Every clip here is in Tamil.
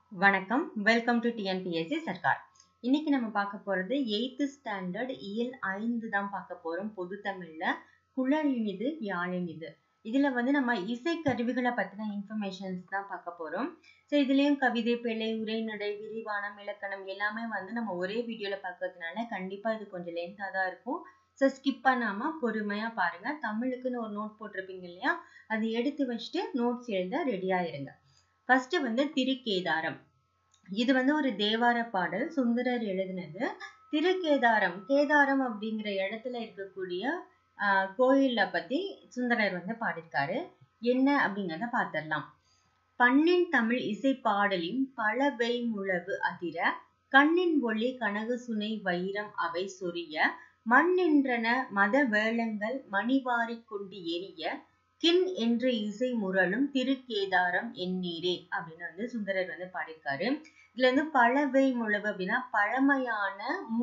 வணக்கம் வெல்கம் டு டிஎன்பிஎஸ்சி சர்க்கார் இன்னைக்கு நம்ம பார்க்க போறது எயித்து ஸ்டாண்டர்ட் இயல் ஐந்து தான் பார்க்க போறோம் பொது தமிழ்ல குழலினிது யாழினிது இதுல வந்து நம்ம இசை கருவிகளை பத்தின இன்ஃபர்மேஷன்ஸ் தான் பார்க்க போறோம் ஸோ இதுலயும் கவிதை பிழை உரைநடை விரிவானம் இலக்கணம் எல்லாமே வந்து நம்ம ஒரே வீடியோல பார்க்கறதுனால கண்டிப்பா இது கொஞ்சம் லென்த்தா தான் இருக்கும் ஸோ ஸ்கிப் பண்ணாம பொறுமையா பாருங்க தமிழுக்குன்னு ஒரு நோட் போட்டிருப்பீங்க இல்லையா அதை எடுத்து வச்சுட்டு நோட்ஸ் எழுத ரெடியா இருங்க ஃபர்ஸ்ட் வந்து திருக்கேதாரம் இது வந்து ஒரு தேவார பாடல் சுந்தரர் எழுதினது திருக்கேதாரம் கேதாரம் அப்படிங்கிற இடத்துல இருக்கக்கூடிய ஆஹ் கோயிலை பத்தி சுந்தரர் வந்து பாடியிருக்காரு என்ன அப்படிங்கிறத பார்த்திடலாம் பண்ணின் தமிழ் இசை பாடலின் பலவை முழவு அதிர கண்ணின் ஒளி கனகு சுனை வைரம் அவை சொரிய மண் நின்றன மத வேளங்கள் மணிவாரி கொண்டு எரிய கின் என்ற இசை முரளும் திருக்கேதாரம் எண்ணீரே அப்படின்னு வந்து சுந்தரர் வந்து பாடியிருக்காரு இதுல வந்து பழவை முழவு அப்படின்னா பழமையான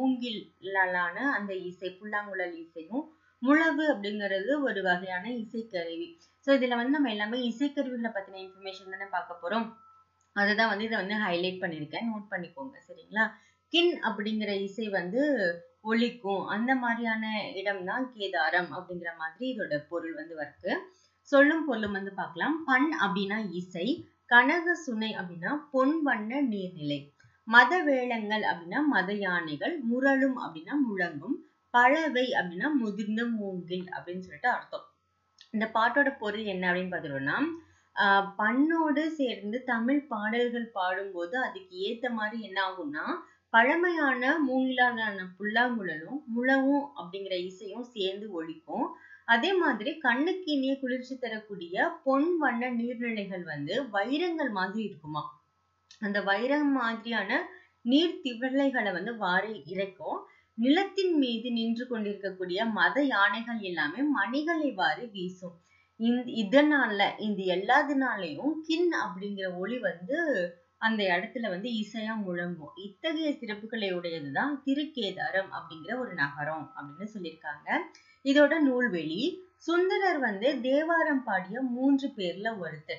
மூங்கிலான அந்த இசை புல்லாங்குழல் இசையும் முழவு அப்படிங்கிறது ஒரு வகையான இசைக்கருவி ஸோ இதுல வந்து நம்ம எல்லாமே இசைக்கருவிகளை பத்தின இன்ஃபர்மேஷன் தானே பார்க்க போறோம் அதுதான் வந்து இதை வந்து ஹைலைட் பண்ணியிருக்கேன் நோட் பண்ணிக்கோங்க சரிங்களா கின் அப்படிங்கிற இசை வந்து ஒலிக்கும் அந்த மாதிரியான இடம் தான் கேதாரம் அப்படிங்கிற மாதிரி இதோட பொருள் வந்து இருக்கு சொல்லும் பொருளும் வந்து பார்க்கலாம் பண் அப்படின்னா இசை கனக சுனை அப்படின்னா பொன் வண்ண நீர்நிலை மத வேளங்கள் அப்படின்னா மத யானைகள் முரளும் அப்படின்னா முழங்கும் பழவை அப்படின்னா முதிர்ந்த மூங்கில் அப்படின்னு சொல்லிட்டு அர்த்தம் இந்த பாட்டோட பொருள் என்ன அப்படின்னு பார்த்துட்டோம்னா ஆஹ் பண்ணோடு சேர்ந்து தமிழ் பாடல்கள் பாடும்போது அதுக்கு ஏத்த மாதிரி என்ன ஆகும்னா பழமையான மூங்கிலான புல்லாங்குழலும் முழவும் அப்படிங்கிற இசையும் சேர்ந்து ஒழிக்கும் அதே மாதிரி கண்ணுக்கு இனிய குளிர்ச்சி தரக்கூடிய பொன் வண்ண நீர்நிலைகள் வந்து வைரங்கள் மாதிரி இருக்குமா அந்த வைரம் மாதிரியான நீர் திவலைகளை வந்து வாரி இறைக்கும் நிலத்தின் மீது நின்று கொண்டிருக்கக்கூடிய மத யானைகள் எல்லாமே மணிகளை வாரி வீசும் இந்த இதனால இந்த எல்லாத்தினாலையும் கின் அப்படிங்கிற ஒளி வந்து அந்த இடத்துல வந்து இசையா முழங்கும் இத்தகைய சிறப்புகளை உடையதுதான் திருக்கேதாரம் அப்படிங்கிற ஒரு நகரம் அப்படின்னு சொல்லியிருக்காங்க இதோட நூல்வெளி சுந்தரர் வந்து தேவாரம் பாடிய மூன்று பேர்ல ஒருத்தர்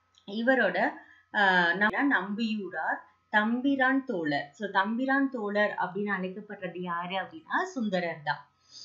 இவரோட ஆஹ் நம்பியூரார் தம்பிரான் தோழர் சோ தம்பிரான் தோழர் அப்படின்னு அழைக்கப்படுறது யாரு அப்படின்னா சுந்தரர் தான்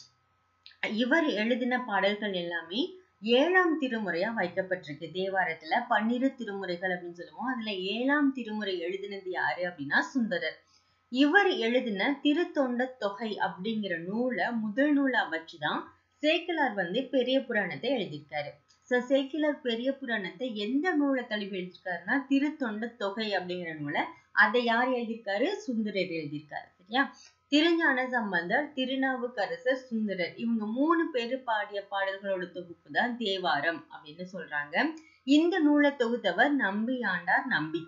இவர் எழுதின பாடல்கள் எல்லாமே ஏழாம் திருமுறையா வைக்கப்பட்டிருக்கு தேவாரத்துல பன்னிரு திருமுறைகள் அப்படின்னு சொல்லுவோம் அதுல ஏழாம் திருமுறை எழுதினது யாரு அப்படின்னா சுந்தரர் இவர் எழுதின திருத்தொண்ட தொகை அப்படிங்கிற நூலை முதல் நூலா வச்சுதான் சேக்கிலார் வந்து பெரிய புராணத்தை எழுதியிருக்காரு சோ சேக்கிலார் பெரிய புராணத்தை எந்த நூலை தழுவி எழுதியிருக்காருன்னா திருத்தொண்ட தொகை அப்படிங்கிற நூலை அதை யார் எழுதியிருக்காரு சுந்தரர் எழுதியிருக்காரு சரியா திருஞான சம்பந்தர் திருநாவுக்கரசர் சுந்தரர் இவங்க மூணு பேரு பாடிய பாடல்களோட தொகுப்பு தான் தேவாரம் அப்படின்னு சொல்றாங்க இந்த நூலை தொகுத்தவர் நம்பி ஆண்டார் நம்பி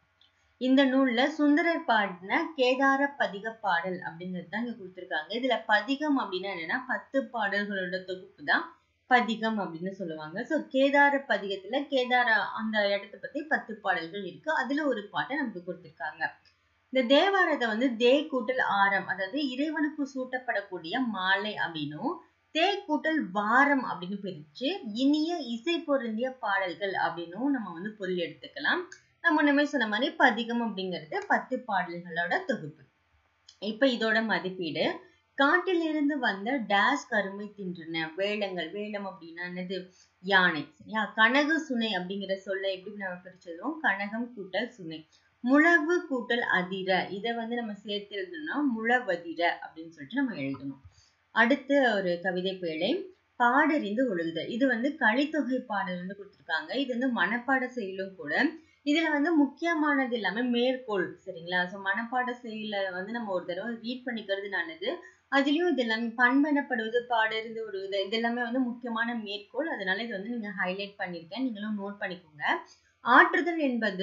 இந்த நூல்ல சுந்தரர் பாடின கேதார பதிக பாடல் அப்படிங்கிறது தான் இங்க கொடுத்துருக்காங்க இதுல பதிகம் அப்படின்னா என்னன்னா பத்து பாடல்களோட தொகுப்பு தான் பதிகம் அப்படின்னு சொல்லுவாங்க ஸோ கேதார பதிகத்துல கேதார அந்த இடத்த பத்தி பத்து பாடல்கள் இருக்கு அதுல ஒரு பாட்டை நமக்கு கொடுத்துருக்காங்க இந்த தேவாரத்தை வந்து தே கூட்டல் ஆரம் அதாவது இறைவனுக்கு சூட்டப்படக்கூடிய மாலை அப்படின்னும் தே கூட்டல் வாரம் அப்படின்னு பிரிச்சு இனிய இசை பொருந்திய பாடல்கள் அப்படின்னும் நம்ம வந்து பொருள் எடுத்துக்கலாம் நான் முன்னமே சொன்ன மாதிரி பதிகம் அப்படிங்கிறது பத்து பாடல்களோட தொகுப்பு இப்ப இதோட மதிப்பீடு காட்டிலிருந்து வந்த டேஸ் கருமை தின்றன வேளங்கள் வேளம் அப்படின்னா என்னது யானை சரியா கனகு சுனை அப்படிங்கிற சொல்ல எப்படி நம்ம பிரிச்சதும் கனகம் கூட்டல் சுனை முழவு கூட்டல் அதிர இதை வந்து நம்ம சேர்த்து எழுதணும்னா முழவதிர அப்படின்னு சொல்லிட்டு நம்ம எழுதணும் அடுத்து ஒரு கவிதை பேழை பாடறிந்து ஒழுகுதல் இது வந்து கலித்தொகை பாடல் வந்து கொடுத்துருக்காங்க இது வந்து மனப்பாட செயலும் கூட இதுல வந்து முக்கியமானது எல்லாமே மேற்கோள் சரிங்களா ஸோ மனப்பாட செயல வந்து நம்ம ஒரு தடவை ரீட் பண்ணிக்கிறது நல்லது அதுலயும் இது எல்லாமே பண்பெனப்படுவது பாடறிந்து ஒழுகுது இது எல்லாமே வந்து முக்கியமான மேற்கோள் அதனால இது வந்து நீங்க ஹைலைட் பண்ணிருக்கேன் நீங்களும் நோட் பண்ணிக்கோங்க ஆற்றுதல் என்பது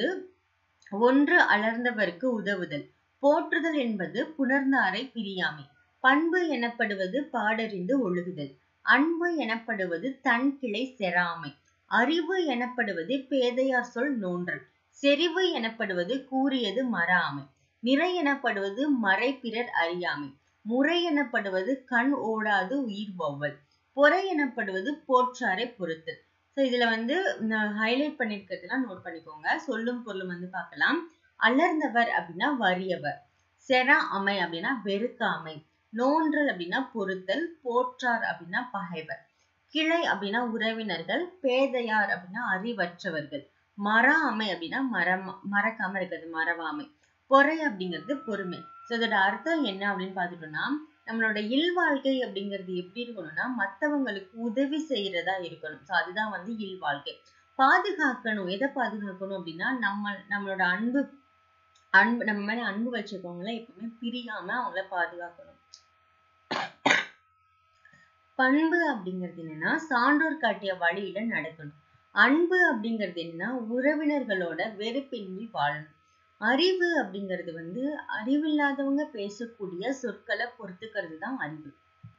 ஒன்று அலர்ந்தவருக்கு உதவுதல் போற்றுதல் என்பது புணர்ந்தாரை பிரியாமை பண்பு எனப்படுவது பாடறிந்து ஒழுகுதல் அன்பு எனப்படுவது தன் கிளை செராமை அறிவு எனப்படுவது பேதையார் சொல் நோன்றல் செறிவு எனப்படுவது கூறியது மறாமை நிறை எனப்படுவது மறை பிறர் அறியாமை முறை எனப்படுவது கண் ஓடாது உயிர் வௌவல் பொறை எனப்படுவது போற்றாரை பொறுத்தல் ஸோ இதுல வந்து ஹைலைட் பண்ணிருக்கிறதுலாம் நோட் பண்ணிக்கோங்க சொல்லும் பொருளும் வந்து பார்க்கலாம் அலர்ந்தவர் அப்படின்னா வறியவர் செரா அமை அப்படின்னா வெறுக்காமை நோன்றல் அப்படின்னா பொறுத்தல் போற்றார் அப்படின்னா பகைவர் கிளை அப்படின்னா உறவினர்கள் பேதையார் அப்படின்னா அறிவற்றவர்கள் மறாமை அப்படின்னா மரம் மறக்காம இருக்கிறது மறவாமை பொறை அப்படிங்கிறது பொறுமை ஸோ இதோட அர்த்தம் என்ன அப்படின்னு பார்த்துட்டோம்னா நம்மளோட இல்வாழ்க்கை அப்படிங்கிறது எப்படி இருக்கணும்னா மற்றவங்களுக்கு உதவி செய்யறதா இருக்கணும் ஸோ அதுதான் வந்து இல்வாழ்க்கை பாதுகாக்கணும் எதை பாதுகாக்கணும் அப்படின்னா நம்ம நம்மளோட அன்பு அன்பு நம்ம மேல அன்பு வச்சிருக்கவங்கள எப்பவுமே பிரியாம அவங்கள பாதுகாக்கணும் பண்பு அப்படிங்கிறது என்னன்னா சான்றோர் காட்டிய வழியில நடக்கணும் அன்பு அப்படிங்கிறது என்னன்னா உறவினர்களோட வெறுப்பின்றி வாழணும் அறிவு அப்படிங்கிறது வந்து அறிவில்லாதவங்க பேசக்கூடிய சொற்களை பொறுத்துக்கிறது தான் அறிவு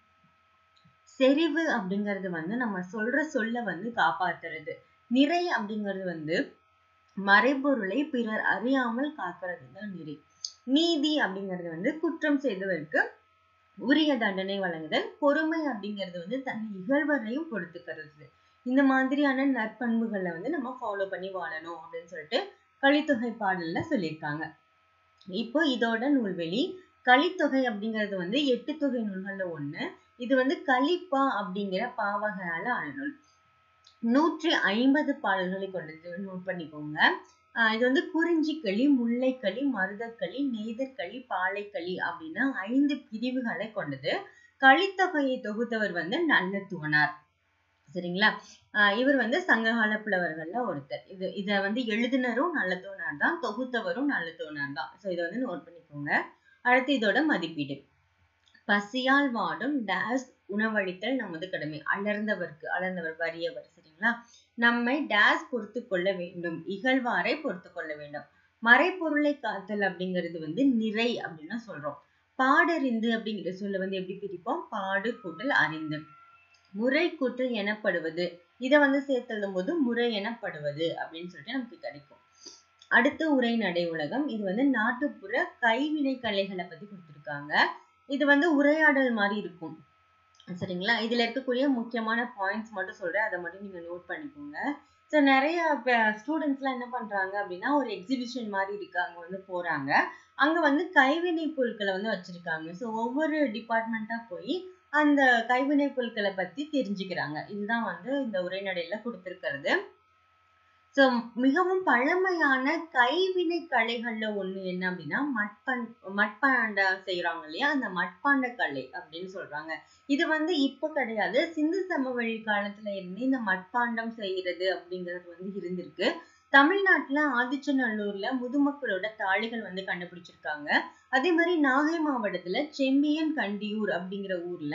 செறிவு அப்படிங்கிறது வந்து நம்ம சொல்ற சொல்ல வந்து காப்பாத்துறது நிறை அப்படிங்கிறது வந்து மறைபொருளை பிறர் அறியாமல் காக்கிறது தான் நிறை நீதி அப்படிங்கிறது வந்து குற்றம் செய்தவருக்கு உரிய தண்டனை வழங்குதல் பொறுமை அப்படிங்கிறது வந்து தன் இகழ்வரையும் பொறுத்துக்கிறது இந்த மாதிரியான நற்பண்புகளை வந்து நம்ம ஃபாலோ பண்ணி வாழணும் அப்படின்னு சொல்லிட்டு கலித்தொகை பாடல்ல சொல்லியிருக்காங்க இப்போ இதோட நூல்வெளி கலித்தொகை அப்படிங்கிறது வந்து எட்டு தொகை நூல்கள்ல ஒண்ணு இது வந்து கலிப்பா அப்படிங்கிற பாவகையால ஆன நூல் நூற்றி ஐம்பது பாடல்களை கொண்டது நோட் பண்ணிக்கோங்க ஆஹ் இது வந்து குறிஞ்சிக்களி முல்லைக்களி மருதக்களி நெய்தற்களி பாலைக்களி அப்படின்னா ஐந்து பிரிவுகளை கொண்டது கலித்தொகையை தொகுத்தவர் வந்து நல்ல துவனார் சரிங்களா ஆஹ் இவர் வந்து சங்ககால புலவர்கள்ல ஒருத்தர் இது இத வந்து எழுதினரும் நல்ல தோணார் தான் தொகுத்தவரும் நல்ல தோணார் தான் ஸோ இதை வந்து நோட் பண்ணிக்கோங்க அடுத்து இதோட மதிப்பீடு பசியால் வாடும் டேஸ் உணவளித்தல் நமது கடமை அலர்ந்தவர்க்கு அலர்ந்தவர் வறியவர் சரிங்களா நம்மை டேஸ் பொறுத்து கொள்ள வேண்டும் இகழ்வாரை பொறுத்து கொள்ள வேண்டும் மறைப்பொருளை காத்தல் அப்படிங்கிறது வந்து நிறை அப்படின்னு சொல்றோம் பாடறிந்து அப்படிங்கிற சொல்ல வந்து எப்படி பிரிப்போம் பாடு கூட்டல் அறிந்து முறை கூட்டல் எனப்படுவது இதை வந்து சேர்த்தெழுதும் போது முறை எனப்படுவது அப்படின்னு சொல்லிட்டு நமக்கு கிடைக்கும் அடுத்து உரைநடை உலகம் இது வந்து நாட்டுப்புற கைவினை கலைகளை பத்தி கொடுத்துருக்காங்க இது வந்து உரையாடல் மாதிரி இருக்கும் சரிங்களா இதுல இருக்கக்கூடிய முக்கியமான பாயிண்ட்ஸ் மட்டும் சொல்றேன் அதை மட்டும் நீங்க நோட் பண்ணிக்கோங்க ஸோ நிறைய ஸ்டூடெண்ட்ஸ்லாம் என்ன பண்றாங்க அப்படின்னா ஒரு எக்ஸிபிஷன் மாதிரி இருக்கு அங்க வந்து போறாங்க அங்க வந்து கைவினை பொருட்களை வந்து வச்சிருக்காங்க ஸோ ஒவ்வொரு டிபார்ட்மெண்ட்டா போய் அந்த கைவினை பொருட்களை பத்தி தெரிஞ்சுக்கிறாங்க இதுதான் வந்து இந்த உரைநடையில கொடுத்திருக்கிறது ஸோ மிகவும் பழமையான கைவினை கலைகள்ல ஒண்ணு என்ன அப்படின்னா மட்பன் மட்பாண்ட செய்யறாங்க இல்லையா அந்த மட்பாண்ட கலை அப்படின்னு சொல்றாங்க இது வந்து இப்ப கிடையாது சிந்து சமவெளி காலத்துல இருந்து இந்த மட்பாண்டம் செய்யறது அப்படிங்கிறது வந்து இருந்திருக்கு தமிழ்நாட்டுல ஆதிச்சநல்லூர்ல முதுமக்களோட தாழிகள் வந்து கண்டுபிடிச்சிருக்காங்க அதே மாதிரி நாகை மாவட்டத்துல செம்பியன் கண்டியூர் அப்படிங்கிற ஊர்ல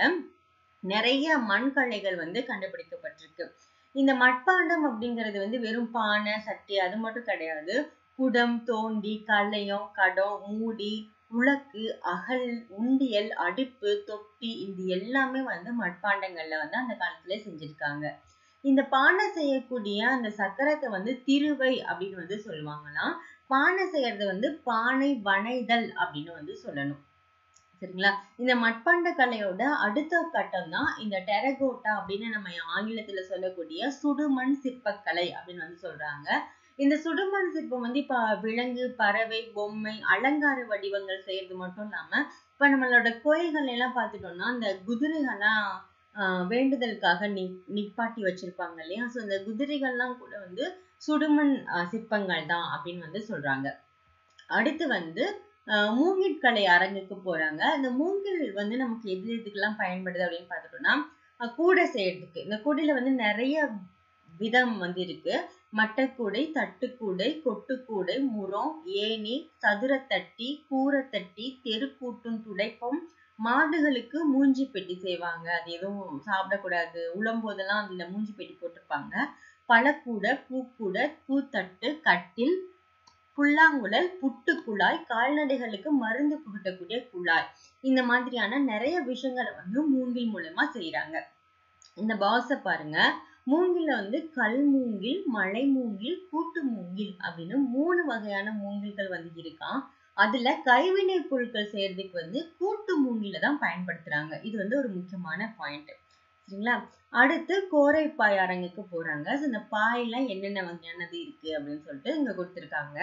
நிறைய மண்கலைகள் வந்து கண்டுபிடிக்கப்பட்டிருக்கு இந்த மட்பாண்டம் அப்படிங்கிறது வந்து வெறும் பானை சட்டி அது மட்டும் கிடையாது குடம் தோண்டி கலையம் கடம் மூடி உலக்கு அகல் உண்டியல் அடுப்பு தொட்டி இது எல்லாமே வந்து மட்பாண்டங்கள்ல வந்து அந்த காலத்துல செஞ்சிருக்காங்க இந்த பானை செய்யக்கூடிய அந்த சக்கரத்தை வந்து திருவை அப்படின்னு வந்து சொல்லுவாங்களாம் பானை செய்யறது வந்து பானை வனைதல் அப்படின்னு வந்து சொல்லணும் சரிங்களா இந்த மட்பாண்ட கலையோட அடுத்த கட்டம் தான் இந்த டெரகோட்டா அப்படின்னு நம்ம ஆங்கிலத்துல சொல்லக்கூடிய சுடுமண் சிற்பக்கலை அப்படின்னு வந்து சொல்றாங்க இந்த சுடுமண் சிற்பம் வந்து இப்ப விலங்கு பறவை பொம்மை அலங்கார வடிவங்கள் செய்யறது மட்டும் இல்லாம இப்ப நம்மளோட கோயில்கள் எல்லாம் பார்த்துட்டோம்னா அந்த குதிரைகள்லாம் ஆஹ் வேண்டுதலுக்காக நி நிப்பாட்டி வச்சிருப்பாங்க இல்லையா ஸோ இந்த குதிரைகள்லாம் கூட வந்து சுடுமண் சிற்பங்கள் தான் அப்படின்னு வந்து சொல்றாங்க அடுத்து வந்து மூங்கிற்கலை அரங்குக்கு போறாங்க அந்த மூங்கில் வந்து நமக்கு எது எதுக்கெல்லாம் பயன்படுது அப்படின்னு பார்த்துட்டோம்னா கூடை செய்யறதுக்கு இந்த கூடையில வந்து நிறைய விதம் வந்து இருக்கு மட்டக்கூடை தட்டுக்கூடை கொட்டுக்கூடை முறம் ஏணி சதுரத்தட்டி கூரத்தட்டி தெருக்கூட்டும் துடைப்பம் மாடுகளுக்கு மூஞ்சி பெட்டி செய்வாங்க அது எதுவும் சாப்பிடக்கூடாது உளம்போதெல்லாம் அதுல மூஞ்சி பெட்டி போட்டிருப்பாங்க பழக்கூடை பூக்கூடை பூத்தட்டு கட்டில் புல்லாங்குழல் புட்டு குழாய் கால்நடைகளுக்கு மருந்து புகட்டக்கூடிய குழாய் இந்த மாதிரியான நிறைய விஷயங்களை வந்து மூங்கில் மூலமா செய்யறாங்க இந்த பாக்ஸ பாருங்க மூங்கில வந்து கல் மூங்கில் மலை மூங்கில் கூட்டு மூங்கில் அப்படின்னு மூணு வகையான மூங்கில்கள் வந்து இருக்கான் அதுல கைவினை பொருட்கள் செய்யறதுக்கு வந்து கூட்டு மூங்கில தான் பயன்படுத்துறாங்க இது வந்து ஒரு முக்கியமான பாயிண்ட் சரிங்களா அடுத்து கோரை பாய் அரங்குக்கு போறாங்க ஸோ இந்த பாயெல்லாம் என்னென்ன வகையானது இருக்கு அப்படின்னு சொல்லிட்டு இங்க கொடுத்துருக்காங்க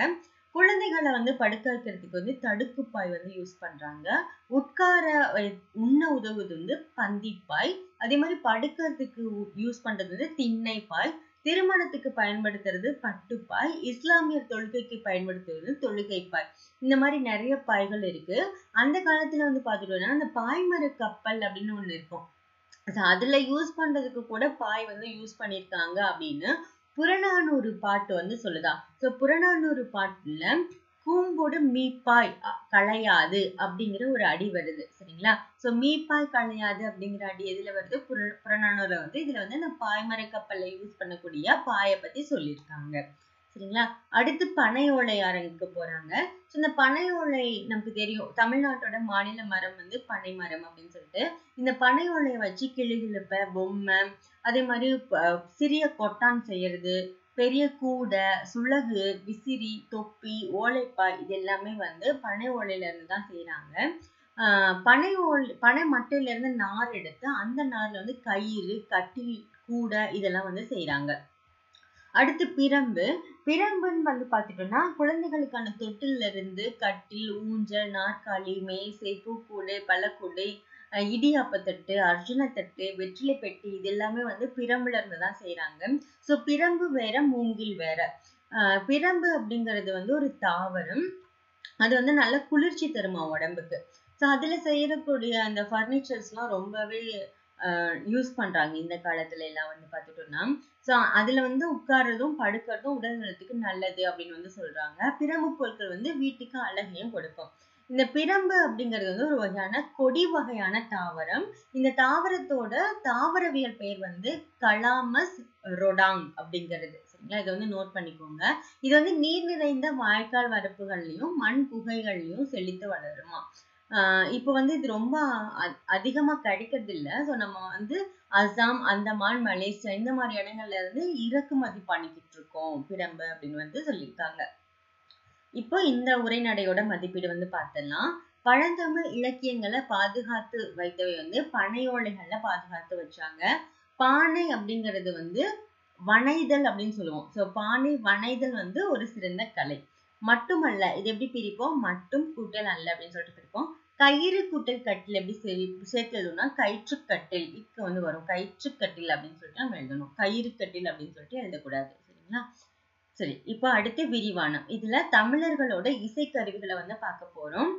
குழந்தைகளை வந்து படுக்க வைக்கிறதுக்கு வந்து தடுக்குப்பாய் வந்து யூஸ் பண்றாங்க உட்கார வை- உண்ண உதவுவது வந்து பந்திப்பாய் அதே மாதிரி படுக்கிறதுக்கு யூஸ் பண்றது வந்து திண்ணைப்பாய் திருமணத்துக்கு பயன்படுத்துறது பட்டுப்பாய் இஸ்லாமியர் தொழுகைக்கு பயன்படுத்துறது தொழுகைப்பாய் இந்த மாதிரி நிறைய பாய்கள் இருக்கு அந்த காலத்துல வந்து பாத்துட்டோம்னா அந்த பாய்மர கப்பல் அப்படின்னு ஒண்ணு இருக்கும் So அதுல யூஸ் பண்றதுக்கு கூட பாய் வந்து யூஸ் பண்ணிருக்காங்க அப்படின்னு புறநானூறு பாட்டு வந்து சொல்லுதா சோ புறநானூறு பாட்டுல கூம்போடு மீப்பாய் அ- களையாது அப்படிங்கிற ஒரு அடி வருது சரிங்களா சோ மீப்பாய் களையாது அப்படிங்கிற அடி எதுல வருது புற புறநானூறுல வந்து இதுல வந்து அந்த பாய்மர கப்பல்ல யூஸ் பண்ணக்கூடிய பாயை பத்தி சொல்லியிருக்காங்க சரிங்களா அடுத்து பனை ஓலை அரங்குக்கு போறாங்க ஸோ இந்த பனை ஓலை நமக்கு தெரியும் தமிழ்நாட்டோட மாநில மரம் வந்து பனை மரம் அப்படின்னு சொல்லிட்டு இந்த பனை ஓலையை வச்சு கிளுகிழுப்ப பொம்மை அதே மாதிரி ப- சிறிய கொட்டான் செய்யறது பெரிய கூடை சுளகு விசிறி தொப்பி ஓலைப்பாய் இது எல்லாமே வந்து பனை ஓலையில இருந்து தான் செய்யறாங்க ஆஹ் பனை ஓல் பனை மட்டையில இருந்து நார் எடுத்து அந்த நார்ல வந்து கயிறு கட்டில் கூடை இதெல்லாம் வந்து செய்யறாங்க அடுத்து பிரம்பு பிரம்புன்னு வந்து பார்த்துட்டோம்னா குழந்தைகளுக்கான தொட்டில்ல இருந்து கட்டில் ஊஞ்சல் நாற்காலி மேசை பூக்கூடை பழக்கூடை அஹ் இடியாப்பத்தட்டு அர்ஜுனத்தட்டு வெற்றிலை பெட்டி இது எல்லாமே வந்து பிரம்புல இருந்து தான் செய்யறாங்க ஸோ பிரம்பு வேற மூங்கில் வேற ஆஹ் பிரம்பு அப்படிங்கிறது வந்து ஒரு தாவரம் அது வந்து நல்ல குளிர்ச்சி தருமா உடம்புக்கு ஸோ அதுல செய்யக்கூடிய அந்த ஃபர்னிச்சர்ஸ்லாம் ரொம்பவே யூஸ் பண்றாங்க இந்த காலத்துல எல்லாம் வந்து பார்த்துட்டோம்னா ஸோ அதுல வந்து உட்கார்றதும் படுக்கிறதும் உடல் நலத்துக்கு நல்லது அப்படின்னு வந்து சொல்றாங்க பிரம்பு பொருட்கள் வந்து வீட்டுக்கு அழகையும் கொடுக்கும் இந்த பிரம்பு அப்படிங்கிறது வந்து ஒரு வகையான கொடி வகையான தாவரம் இந்த தாவரத்தோட தாவரவியல் பெயர் வந்து கலாமஸ் ரொடாங் அப்படிங்கிறது சரிங்களா இதை வந்து நோட் பண்ணிக்கோங்க இது வந்து நீர் நிறைந்த வாய்க்கால் வரப்புகள்லயும் மண் குகைகள்லயும் செழித்து வளருமா ஆஹ் இப்போ வந்து இது ரொம்ப அ- அதிகமா கிடைக்கிறது இல்ல ஸோ நம்ம வந்து அசாம் அந்தமான் மலேசியா இந்த மாதிரி இடங்கள்ல இருந்து இறக்குமதி பண்ணிக்கிட்டு இருக்கோம் பிரம்பு அப்படின்னு வந்து சொல்லியிருக்காங்க இப்போ இந்த உரைநடையோட மதிப்பீடு வந்து பார்த்தலாம் பழந்தமிழ் இலக்கியங்களை பாதுகாத்து வைத்தவை வந்து பனையோலைகள்ல பாதுகாத்து வச்சாங்க பானை அப்படிங்கிறது வந்து வனைதல் அப்படின்னு சொல்லுவோம் ஸோ பானை வனைதல் வந்து ஒரு சிறந்த கலை மட்டுமல்ல இது எப்படி பிரிப்போம் மட்டும் கூட்டல் அல்ல அப்படின்னு சொல்லிட்டு பிரிப்போம் கயிறு கூட்டல் கட்டில் எப்படி சரி சேர்த்ததுன்னா கயிற்றுக்கட்டில் இக்கு வந்து வரும் கயிற்றுக்கட்டில் அப்படின்னு சொல்லிட்டு நம்ம எழுதணும் கயிறு கட்டில் அப்படின்னு சொல்லிட்டு எழுதக்கூடாது சரிங்களா சரி இப்போ அடுத்து விரிவானம் இதுல தமிழர்களோட இசைக்கருவிகளை வந்து பார்க்க போறோம்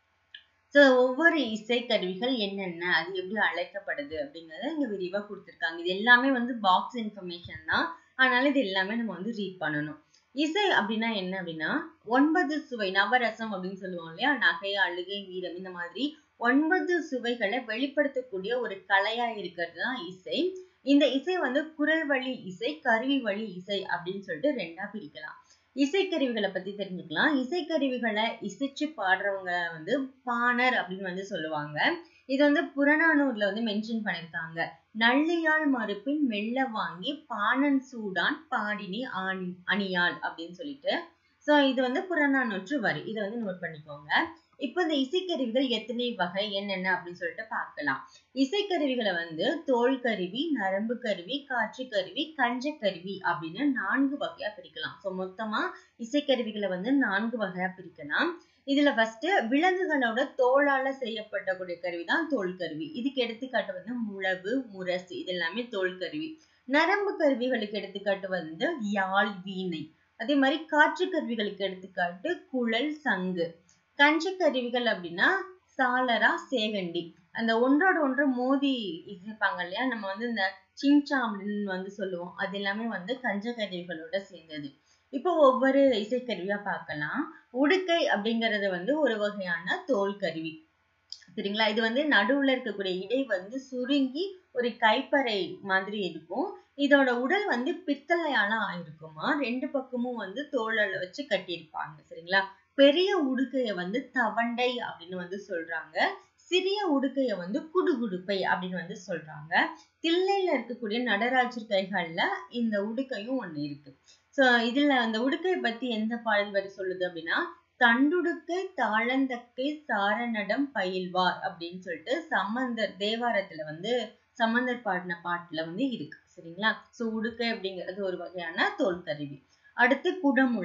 ஸோ ஒவ்வொரு இசைக்கருவிகள் என்னென்ன அது எப்படி அழைக்கப்படுது அப்படிங்கறத இங்க விரிவா கொடுத்துருக்காங்க இது எல்லாமே வந்து பாக்ஸ் இன்ஃபர்மேஷன் தான் அதனால இது எல்லாமே நம்ம வந்து ரீட் பண்ணணும் இசை அப்படின்னா என்ன அப்படின்னா ஒன்பது சுவை நவரசம் அப்படின்னு சொல்லுவோம் இல்லையா நகை அழுகை வீரம் இந்த மாதிரி ஒன்பது சுவைகளை வெளிப்படுத்தக்கூடிய ஒரு கலையா இருக்கிறது தான் இசை இந்த இசை வந்து குரல் வழி இசை கருவி வழி இசை அப்படின்னு சொல்லிட்டு ரெண்டா பிரிக்கலாம் இசைக்கருவிகளை பத்தி தெரிஞ்சுக்கலாம் இசைக்கருவிகளை இசைச்சு பாடுறவங்க வந்து பாணர் அப்படின்னு வந்து சொல்லுவாங்க இது வந்து புறநானூர்ல வந்து மென்ஷன் பண்ணிருக்காங்க நள்ளியாள் மறுப்பின் மெல்ல வாங்கி பாணன் சூடான் பாடினி ஆணி அணியாள் அப்படின்னு சொல்லிட்டு சோ இது வந்து புறநானூற்று வரி இதை வந்து நோட் பண்ணிக்கோங்க இப்போ இந்த இசைக்கருவிகள் எத்தனை வகை என்னென்ன அப்படின்னு சொல்லிட்டு பார்க்கலாம் இசைக்கருவிகளை வந்து தோல் கருவி நரம்பு கருவி காற்று கருவி கஞ்ச கருவி அப்படின்னு நான்கு வகையா பிரிக்கலாம் ஸோ மொத்தமா இசைக்கருவிகளை வந்து நான்கு வகையா பிரிக்கலாம் இதுல ஃபர்ஸ்ட் விலங்குகளோட தோளால செய்யப்பட்டக்கூடிய கருவி தான் தோல் கருவி இதுக்கு எடுத்துக்காட்டு வந்து முழவு முரசு இது எல்லாமே தோல் கருவி நரம்பு கருவிகளுக்கு எடுத்துக்காட்டு வந்து யாழ் வீணை அதே மாதிரி காற்று கருவிகளுக்கு எடுத்துக்காட்டு குழல் சங்கு கஞ்ச கருவிகள் அப்படின்னா சாலரா சேகண்டி அந்த ஒன்றோட ஒன்று மோதி இசைப்பாங்க இல்லையா நம்ம வந்து இந்த சிங்சா அப்படின்னு வந்து சொல்லுவோம் அது எல்லாமே வந்து கஞ்ச கருவிகளோட சேர்ந்தது இப்போ ஒவ்வொரு இசைக்கருவியா பார்க்கலாம் உடுக்கை அப்படிங்கறது வந்து ஒரு வகையான தோல் கருவி சரிங்களா இது வந்து நடுவுல இருக்கக்கூடிய இடை வந்து சுருங்கி ஒரு கைப்பறை மாதிரி இருக்கும் இதோட உடல் வந்து பித்தளையால ஆயிருக்குமா ரெண்டு பக்கமும் வந்து தோளால வச்சு கட்டியிருப்பாங்க சரிங்களா பெரிய உடுக்கைய வந்து தவண்டை அப்படின்னு வந்து சொல்றாங்க சிறிய உடுக்கைய வந்து குடுகுடுப்பை அப்படின்னு வந்து சொல்றாங்க தில்லையில இருக்கக்கூடிய நடராஜர் கைகள்ல இந்த உடுக்கையும் ஒண்ணு இருக்கு சோ இதுல அந்த உடுக்கையை பத்தி எந்த பாடல் வரி சொல்லுது அப்படின்னா தண்டுடுக்கை தாளந்தக்கை சாரணடம் பயில்வார் அப்படின்னு சொல்லிட்டு சம்பந்தர் தேவாரத்துல வந்து சம்பந்தர் பாடின பாட்டுல வந்து இருக்கு சரிங்களா சோ உடுக்கை அப்படிங்கிறது ஒரு வகையான தோல் கருவி அடுத்து குடமுழா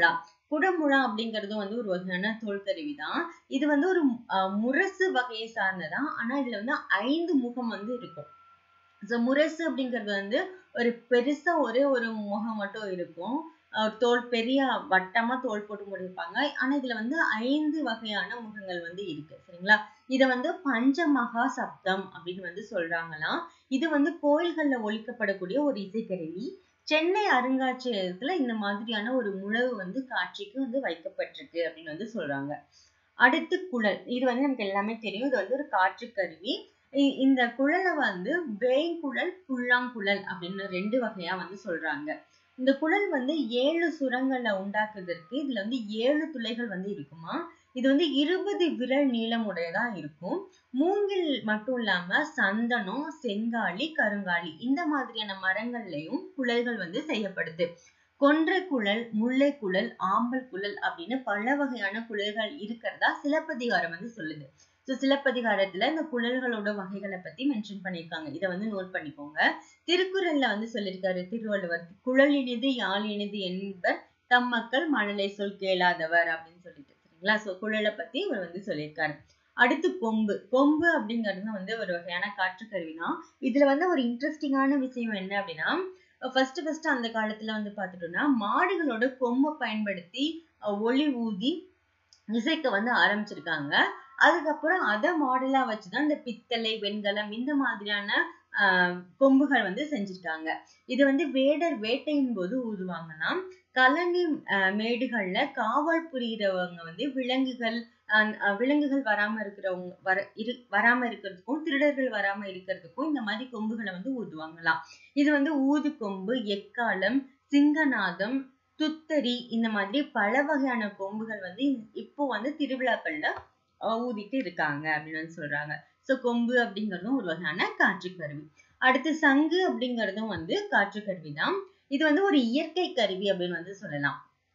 குடமுழா அப்படிங்கிறது வந்து ஒரு வகையான தோல்கருவி தான் இது வந்து ஒரு அஹ், முரசு வகையை சார்ந்ததான் ஆனா இதுல வந்து ஐந்து முகம் வந்து இருக்கும் ஸோ முரசு அப்படிங்கிறது வந்து ஒரு பெருசா ஒரே ஒரு முகம் மட்டும் இருக்கும் அஹ் தோல் பெரிய வட்டமா தோல் போட்டு முடிப்பாங்க ஆனா இதுல வந்து ஐந்து வகையான முகங்கள் வந்து இருக்கு சரிங்களா இத வந்து பஞ்சமகா சப்தம் அப்படின்னு வந்து சொல்றாங்களாம் இது வந்து கோயில்கள்ல ஒலிக்கப்படக்கூடிய ஒரு இசைக்கருவி சென்னை அருங்காட்சியகத்துல இந்த மாதிரியான ஒரு முழவு வந்து காட்சிக்கு வந்து வைக்கப்பட்டிருக்கு அப்படின்னு வந்து சொல்றாங்க அடுத்து குழல் இது வந்து நமக்கு எல்லாமே தெரியும் இது வந்து ஒரு காற்று கருவி இ- இந்த குழலை வந்து வேய்குழல் புல்லாங்குழல் அப்படின்னு ரெண்டு வகையா வந்து சொல்றாங்க இந்த குழல் வந்து ஏழு சுரங்களை உண்டாக்குவதற்கு இதுல வந்து ஏழு துளைகள் வந்து இருக்குமா இது வந்து இருபது விரல் நீளமுடையதா இருக்கும் மூங்கில் மட்டும் இல்லாம சந்தனம் செங்காலி கருங்காலி இந்த மாதிரியான மரங்கள்லயும் குழல்கள் வந்து செய்யப்படுது கொன்றை குழல் முல்லை குழல் ஆம்பல் குழல் அப்படின்னு பல வகையான குழல்கள் இருக்கிறதா சிலப்பதிகாரம் வந்து சொல்லுது ஸோ சிலப்பதிகாரத்துல இந்த குழல்களோட வகைகளை பத்தி மென்ஷன் பண்ணியிருக்காங்க இதை வந்து நோட் பண்ணிக்கோங்க திருக்குறள்ல வந்து சொல்லியிருக்காரு திருவள்ளுவர் குழல் இனிது யாழ் இனிது என்பர் தம் மக்கள் மழலை சொல் கேளாதவர் அப்படின்னு சொல்லிட்டு சரிங்களா ஸோ குழலை பத்தி இவர் வந்து சொல்லியிருக்காரு அடுத்து கொம்பு கொம்பு அப்படிங்கிறது வந்து ஒரு வகையான காற்றுக்கருவி தான் இதுல வந்து ஒரு இன்ட்ரெஸ்டிங்கான விஷயம் என்ன அப்படின்னா ஃபர்ஸ்ட் ஃபர்ஸ்ட் அந்த காலத்துல வந்து பார்த்துட்டோம்னா மாடுகளோட கொம்பை பயன்படுத்தி அஹ், ஒலி ஊதி இசைக்க வந்து ஆரம்பிச்சிருக்காங்க அதுக்கப்புறம் அதை மாடலா வச்சுதான் இந்த பித்தளை வெண்கலம் இந்த மாதிரியான ஆஹ் கொம்புகள் வந்து செஞ்சிருக்காங்க இது வந்து வேடர் வேட்டையின் போது ஊதுவாங்கன்னா கழனி ஆஹ் மேடுகள்ல காவல் புரியிறவங்க வந்து விலங்குகள் ஆஹ் ஆஹ் விலங்குகள் வராம இருக்கிறவங்க வர இரு வராம இருக்கிறதுக்கும் திருடர்கள் வராம இருக்கிறதுக்கும் இந்த மாதிரி கொம்புகளை வந்து ஊதுவாங்களாம் இது வந்து ஊது கொம்பு எக்காலம் சிங்கநாதம் துத்தரி இந்த மாதிரி பல வகையான கொம்புகள் வந்து இப்போ வந்து திருவிழாக்கள்ல ஆஹ் ஊதிட்டு இருக்காங்க அப்படின்னு வந்து சொல்றாங்க சோ கொம்பு அப்படிங்கறதும் ஒரு வகையான காற்று கருவி அடுத்து சங்கு அப்படிங்கறதும் வந்து காற்று கருவி தான் இது வந்து ஒரு இயற்கை கருவி அப்படின்னு வந்து சொல்லலாம்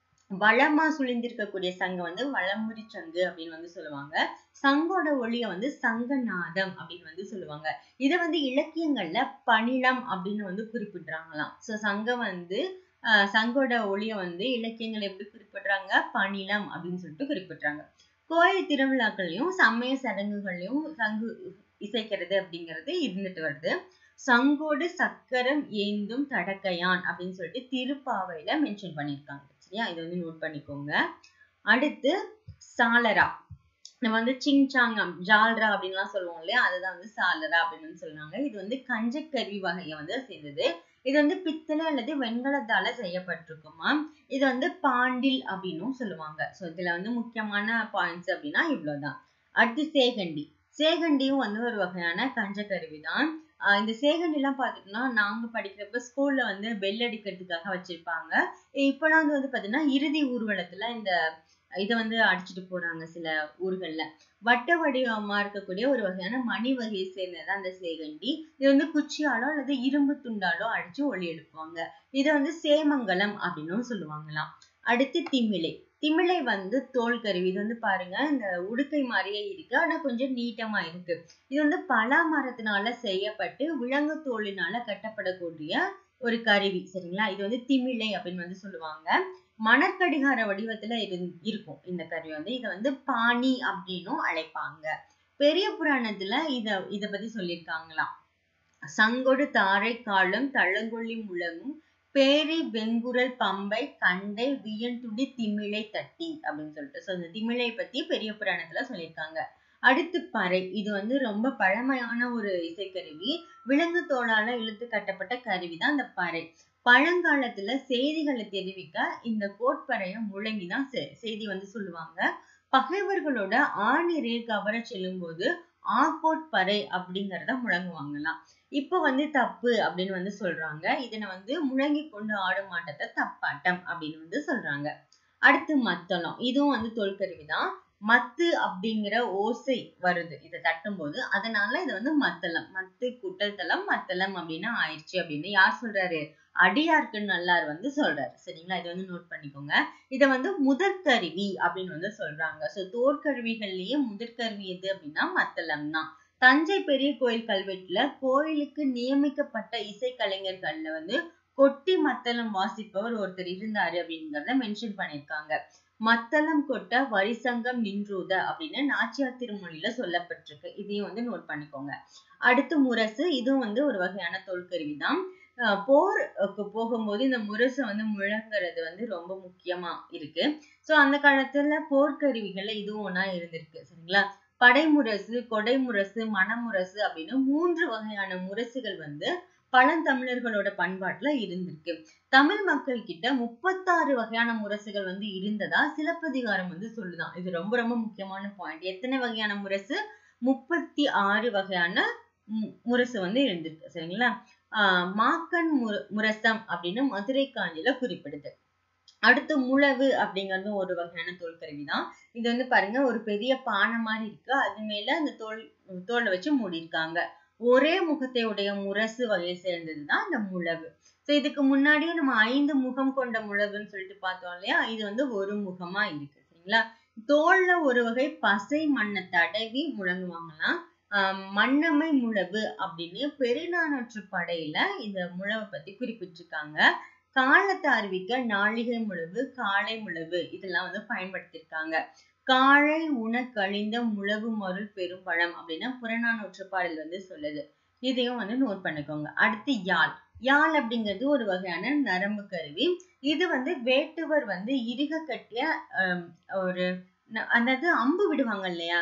வளமா சுழிந்திருக்கக்கூடிய சங்கம் வந்து வளமுறி சங்கு அப்படின்னு வந்து சொல்லுவாங்க சங்கோட ஒளிய வந்து சங்கநாதம் அப்படின்னு வந்து சொல்லுவாங்க இதை வந்து இலக்கியங்கள்ல பணிலம் அப்படின்னு வந்து குறிப்பிடுறாங்களாம் சோ சங்கம் வந்து ஆஹ் சங்கோட ஒளிய வந்து இலக்கியங்கள் எப்படி குறிப்பிடுறாங்க பணிலம் அப்படின்னு சொல்லிட்டு குறிப்பிடுறாங்க கோயில் திருவிழாக்கள்லயும் சமய சடங்குகள்லயும் சங்கு இசைக்கிறது அப்படிங்கிறது இருந்துட்டு வருது சங்கோடு சக்கரம் ஏந்தும் தடக்கையான் அப்படின்னு சொல்லிட்டு திருப்பாவையில மென்ஷன் பண்ணியிருக்காங்க சரியா இதை வந்து நோட் பண்ணிக்கோங்க அடுத்து சாலரா நம்ம வந்து சிங்சாங்கம் ஜால்ரா அப்படின்லாம் சொல்லுவோம் இல்லையா அதுதான் வந்து சாலரா அப்படின்னு வந்து சொல்லுவாங்க இது வந்து கஞ்சக்கருவி வகையை வந்து சேர்ந்தது இது வந்து பித்தளை அல்லது வெண்கலத்தால செய்யப்பட்டிருக்குமா இது வந்து பாண்டில் அப்படின்னும் சொல்லுவாங்க ஸோ இதுல வந்து முக்கியமான பாயிண்ட்ஸ் அப்படின்னா இவ்வளவுதான் அடுத்து சேகண்டி சேகண்டியும் வந்து ஒரு வகையான கஞ்சக்கருவி தான் ஆஹ் இந்த சேகண்டி எல்லாம் பார்த்துட்டோம்னா நாங்க படிக்கிறப்ப ஸ்கூல்ல வந்து பெல் அடிக்கிறதுக்காக வச்சிருப்பாங்க இப்பெல்லாம் வந்து வந்து பாத்தீங்கன்னா இறுதி ஊர்வலத்துல இந்த இதை வந்து அடிச்சுட்டு போறாங்க சில ஊர்கள்ல வட்ட வடிவமா இருக்கக்கூடிய ஒரு வகையான மணி வகையை சேர்ந்தது அந்த சேகண்டி இது வந்து குச்சியாலோ அல்லது இரும்பு துண்டாலோ அடிச்சு ஒளி எடுப்பாங்க இதை வந்து சேமங்கலம் அப்படின்னும் சொல்லுவாங்களாம் அடுத்து திமிலை திமிலை வந்து தோல் கருவி இது வந்து பாருங்க இந்த உடுக்கை மாதிரியே இருக்கு ஆனா கொஞ்சம் நீட்டமா இருக்கு இது வந்து பலா மரத்தினால செய்யப்பட்டு விலங்கு தோலினால கட்டப்படக்கூடிய ஒரு கருவி சரிங்களா இது வந்து திமிலை அப்படின்னு வந்து சொல்லுவாங்க மணற்கடிகார வடிவத்துல இரு இருக்கும் இந்த கருவி வந்து இதை வந்து பாணி அப்படின்னும் அழைப்பாங்க பெரிய புராணத்துல இத இத பத்தி சொல்லியிருக்காங்களாம் சங்கொடு தாரை காலம் தளங்கொள்ளி முழங்கும் பேரி வெங்குரல் பம்பை கண்டை வியன்துடி திமிழை தட்டி அப்படின்னு சொல்லிட்டு ஸோ இந்த திமிழை பத்தி பெரிய புராணத்துல சொல்லியிருக்காங்க அடுத்து பறை இது வந்து ரொம்ப பழமையான ஒரு இசைக்கருவி விலங்கு தோளால இழுத்து கட்டப்பட்ட கருவி தான் இந்த பறை பழங்காலத்துல செய்திகளை தெரிவிக்க இந்த கோட்பறைய முழங்கிதான் செ- செய்தி வந்து சொல்லுவாங்க பகைவர்களோட ஆணிரையை கவர செல்லும் போது ஆகோட் பறை அப்படிங்கறத முழங்குவாங்களாம் இப்ப வந்து தப்பு அப்படின்னு வந்து சொல்றாங்க இதனை வந்து முழங்கி கொண்டு ஆடும் ஆட்டத்தை தப்பாட்டம் அப்படின்னு வந்து சொல்றாங்க அடுத்து மத்தளம் இதுவும் வந்து தொல்கருவி தான் மத்து அப்படிங்கிற ஓசை வருது இதை தட்டும் போது அதனால இது வந்து மத்தளம் மத்து குட்டல் தளம் மத்தளம் அப்படின்னு ஆயிடுச்சு அப்படின்னு யார் சொல்றாரு அடியார்க்கு நல்லார் வந்து சொல்றாரு சரிங்களா இதை வந்து நோட் பண்ணிக்கோங்க இதை வந்து முதற்கருவி அப்படின்னு வந்து சொல்றாங்க சோ தோற்கருவிகள்லயே முதற்கருவி எது அப்படின்னா மத்தளம் தான் தஞ்சை பெரிய கோயில் கல்வெட்டுல கோயிலுக்கு நியமிக்கப்பட்ட இசைக்கலைஞர்கள்ல வந்து கொட்டி மத்தளம் வாசிப்பவர் ஒருத்தர் இருந்தாரு அப்படிங்கறத மென்ஷன் பண்ணிருக்காங்க மத்தளம் கொட்ட வரிசங்கம் நின்றூத அப்படின்னு நாச்சியார் திருமொழியில சொல்லப்பட்டிருக்கு இதையும் வந்து நோட் பண்ணிக்கோங்க அடுத்து முரசு இதுவும் வந்து ஒரு வகையான தொல்கருவி தான் அஹ் போருக்கு போகும்போது இந்த முரசு வந்து முழங்குறது வந்து ரொம்ப முக்கியமா இருக்கு சோ அந்த காலத்துல போர்க்கருவிகள்ல இதுவும் ஒண்ணா இருந்திருக்கு சரிங்களா படைமுரசு கொடைமுரசு மணமுரசு அப்படின்னு மூன்று வகையான முரசுகள் வந்து பழந்தமிழர்களோட பண்பாட்டுல இருந்திருக்கு தமிழ் மக்கள் கிட்ட முப்பத்தாறு வகையான முரசுகள் வந்து இருந்ததா சிலப்பதிகாரம் வந்து சொல்லுதான் இது ரொம்ப ரொம்ப முக்கியமான பாயிண்ட் எத்தனை வகையான முரசு முப்பத்தி ஆறு வகையான மு- முரசு வந்து இருந்திருக்கு சரிங்களா ஆஹ் மாக்கன் முர முரசம் அப்படின்னு மதுரை காஞ்சில குறிப்பிடுது அடுத்து முழவு அப்படிங்கிறது ஒரு வகையான தோல்கருவி தான் இது வந்து பாருங்க ஒரு பெரிய பானை மாதிரி இருக்கு அது மேல அந்த தோல் தோலை வச்சு மூடியிருக்காங்க ஒரே முகத்தை உடைய முரசு வகையை சேர்ந்ததுதான் இந்த முழவு சோ இதுக்கு முன்னாடியே நம்ம ஐந்து முகம் கொண்ட முழவுன்னு சொல்லிட்டு பார்த்தோம் இல்லையா இது வந்து ஒரு முகமா இருக்கு சரிங்களா தோல்ல ஒரு வகை பசை மண்ணை தடவி முழங்குவாங்களாம் ஆஹ் மண்ணமை முழவு அப்படின்னு பெருநானூற்று படையில இந்த முழவை பத்தி குறிப்பிட்டிருக்காங்க காலத்தை அறிவிக்க நாழிகை முழவு காளை முழவு இதெல்லாம் வந்து பயன்படுத்தியிருக்காங்க காளை உண கழிந்த முழவு மருள் பெரும்பழம் அப்படின்னா புறநானூற்று பாடல் வந்து சொல்லுது இதையும் வந்து நோட் பண்ணிக்கோங்க அடுத்து யாழ் யாழ் அப்படிங்கிறது ஒரு வகையான நரம்பு கருவி இது வந்து வேட்டுவர் வந்து இறுக கட்டிய ஆஹ் ஒரு ந- அதாவது அம்பு விடுவாங்க இல்லையா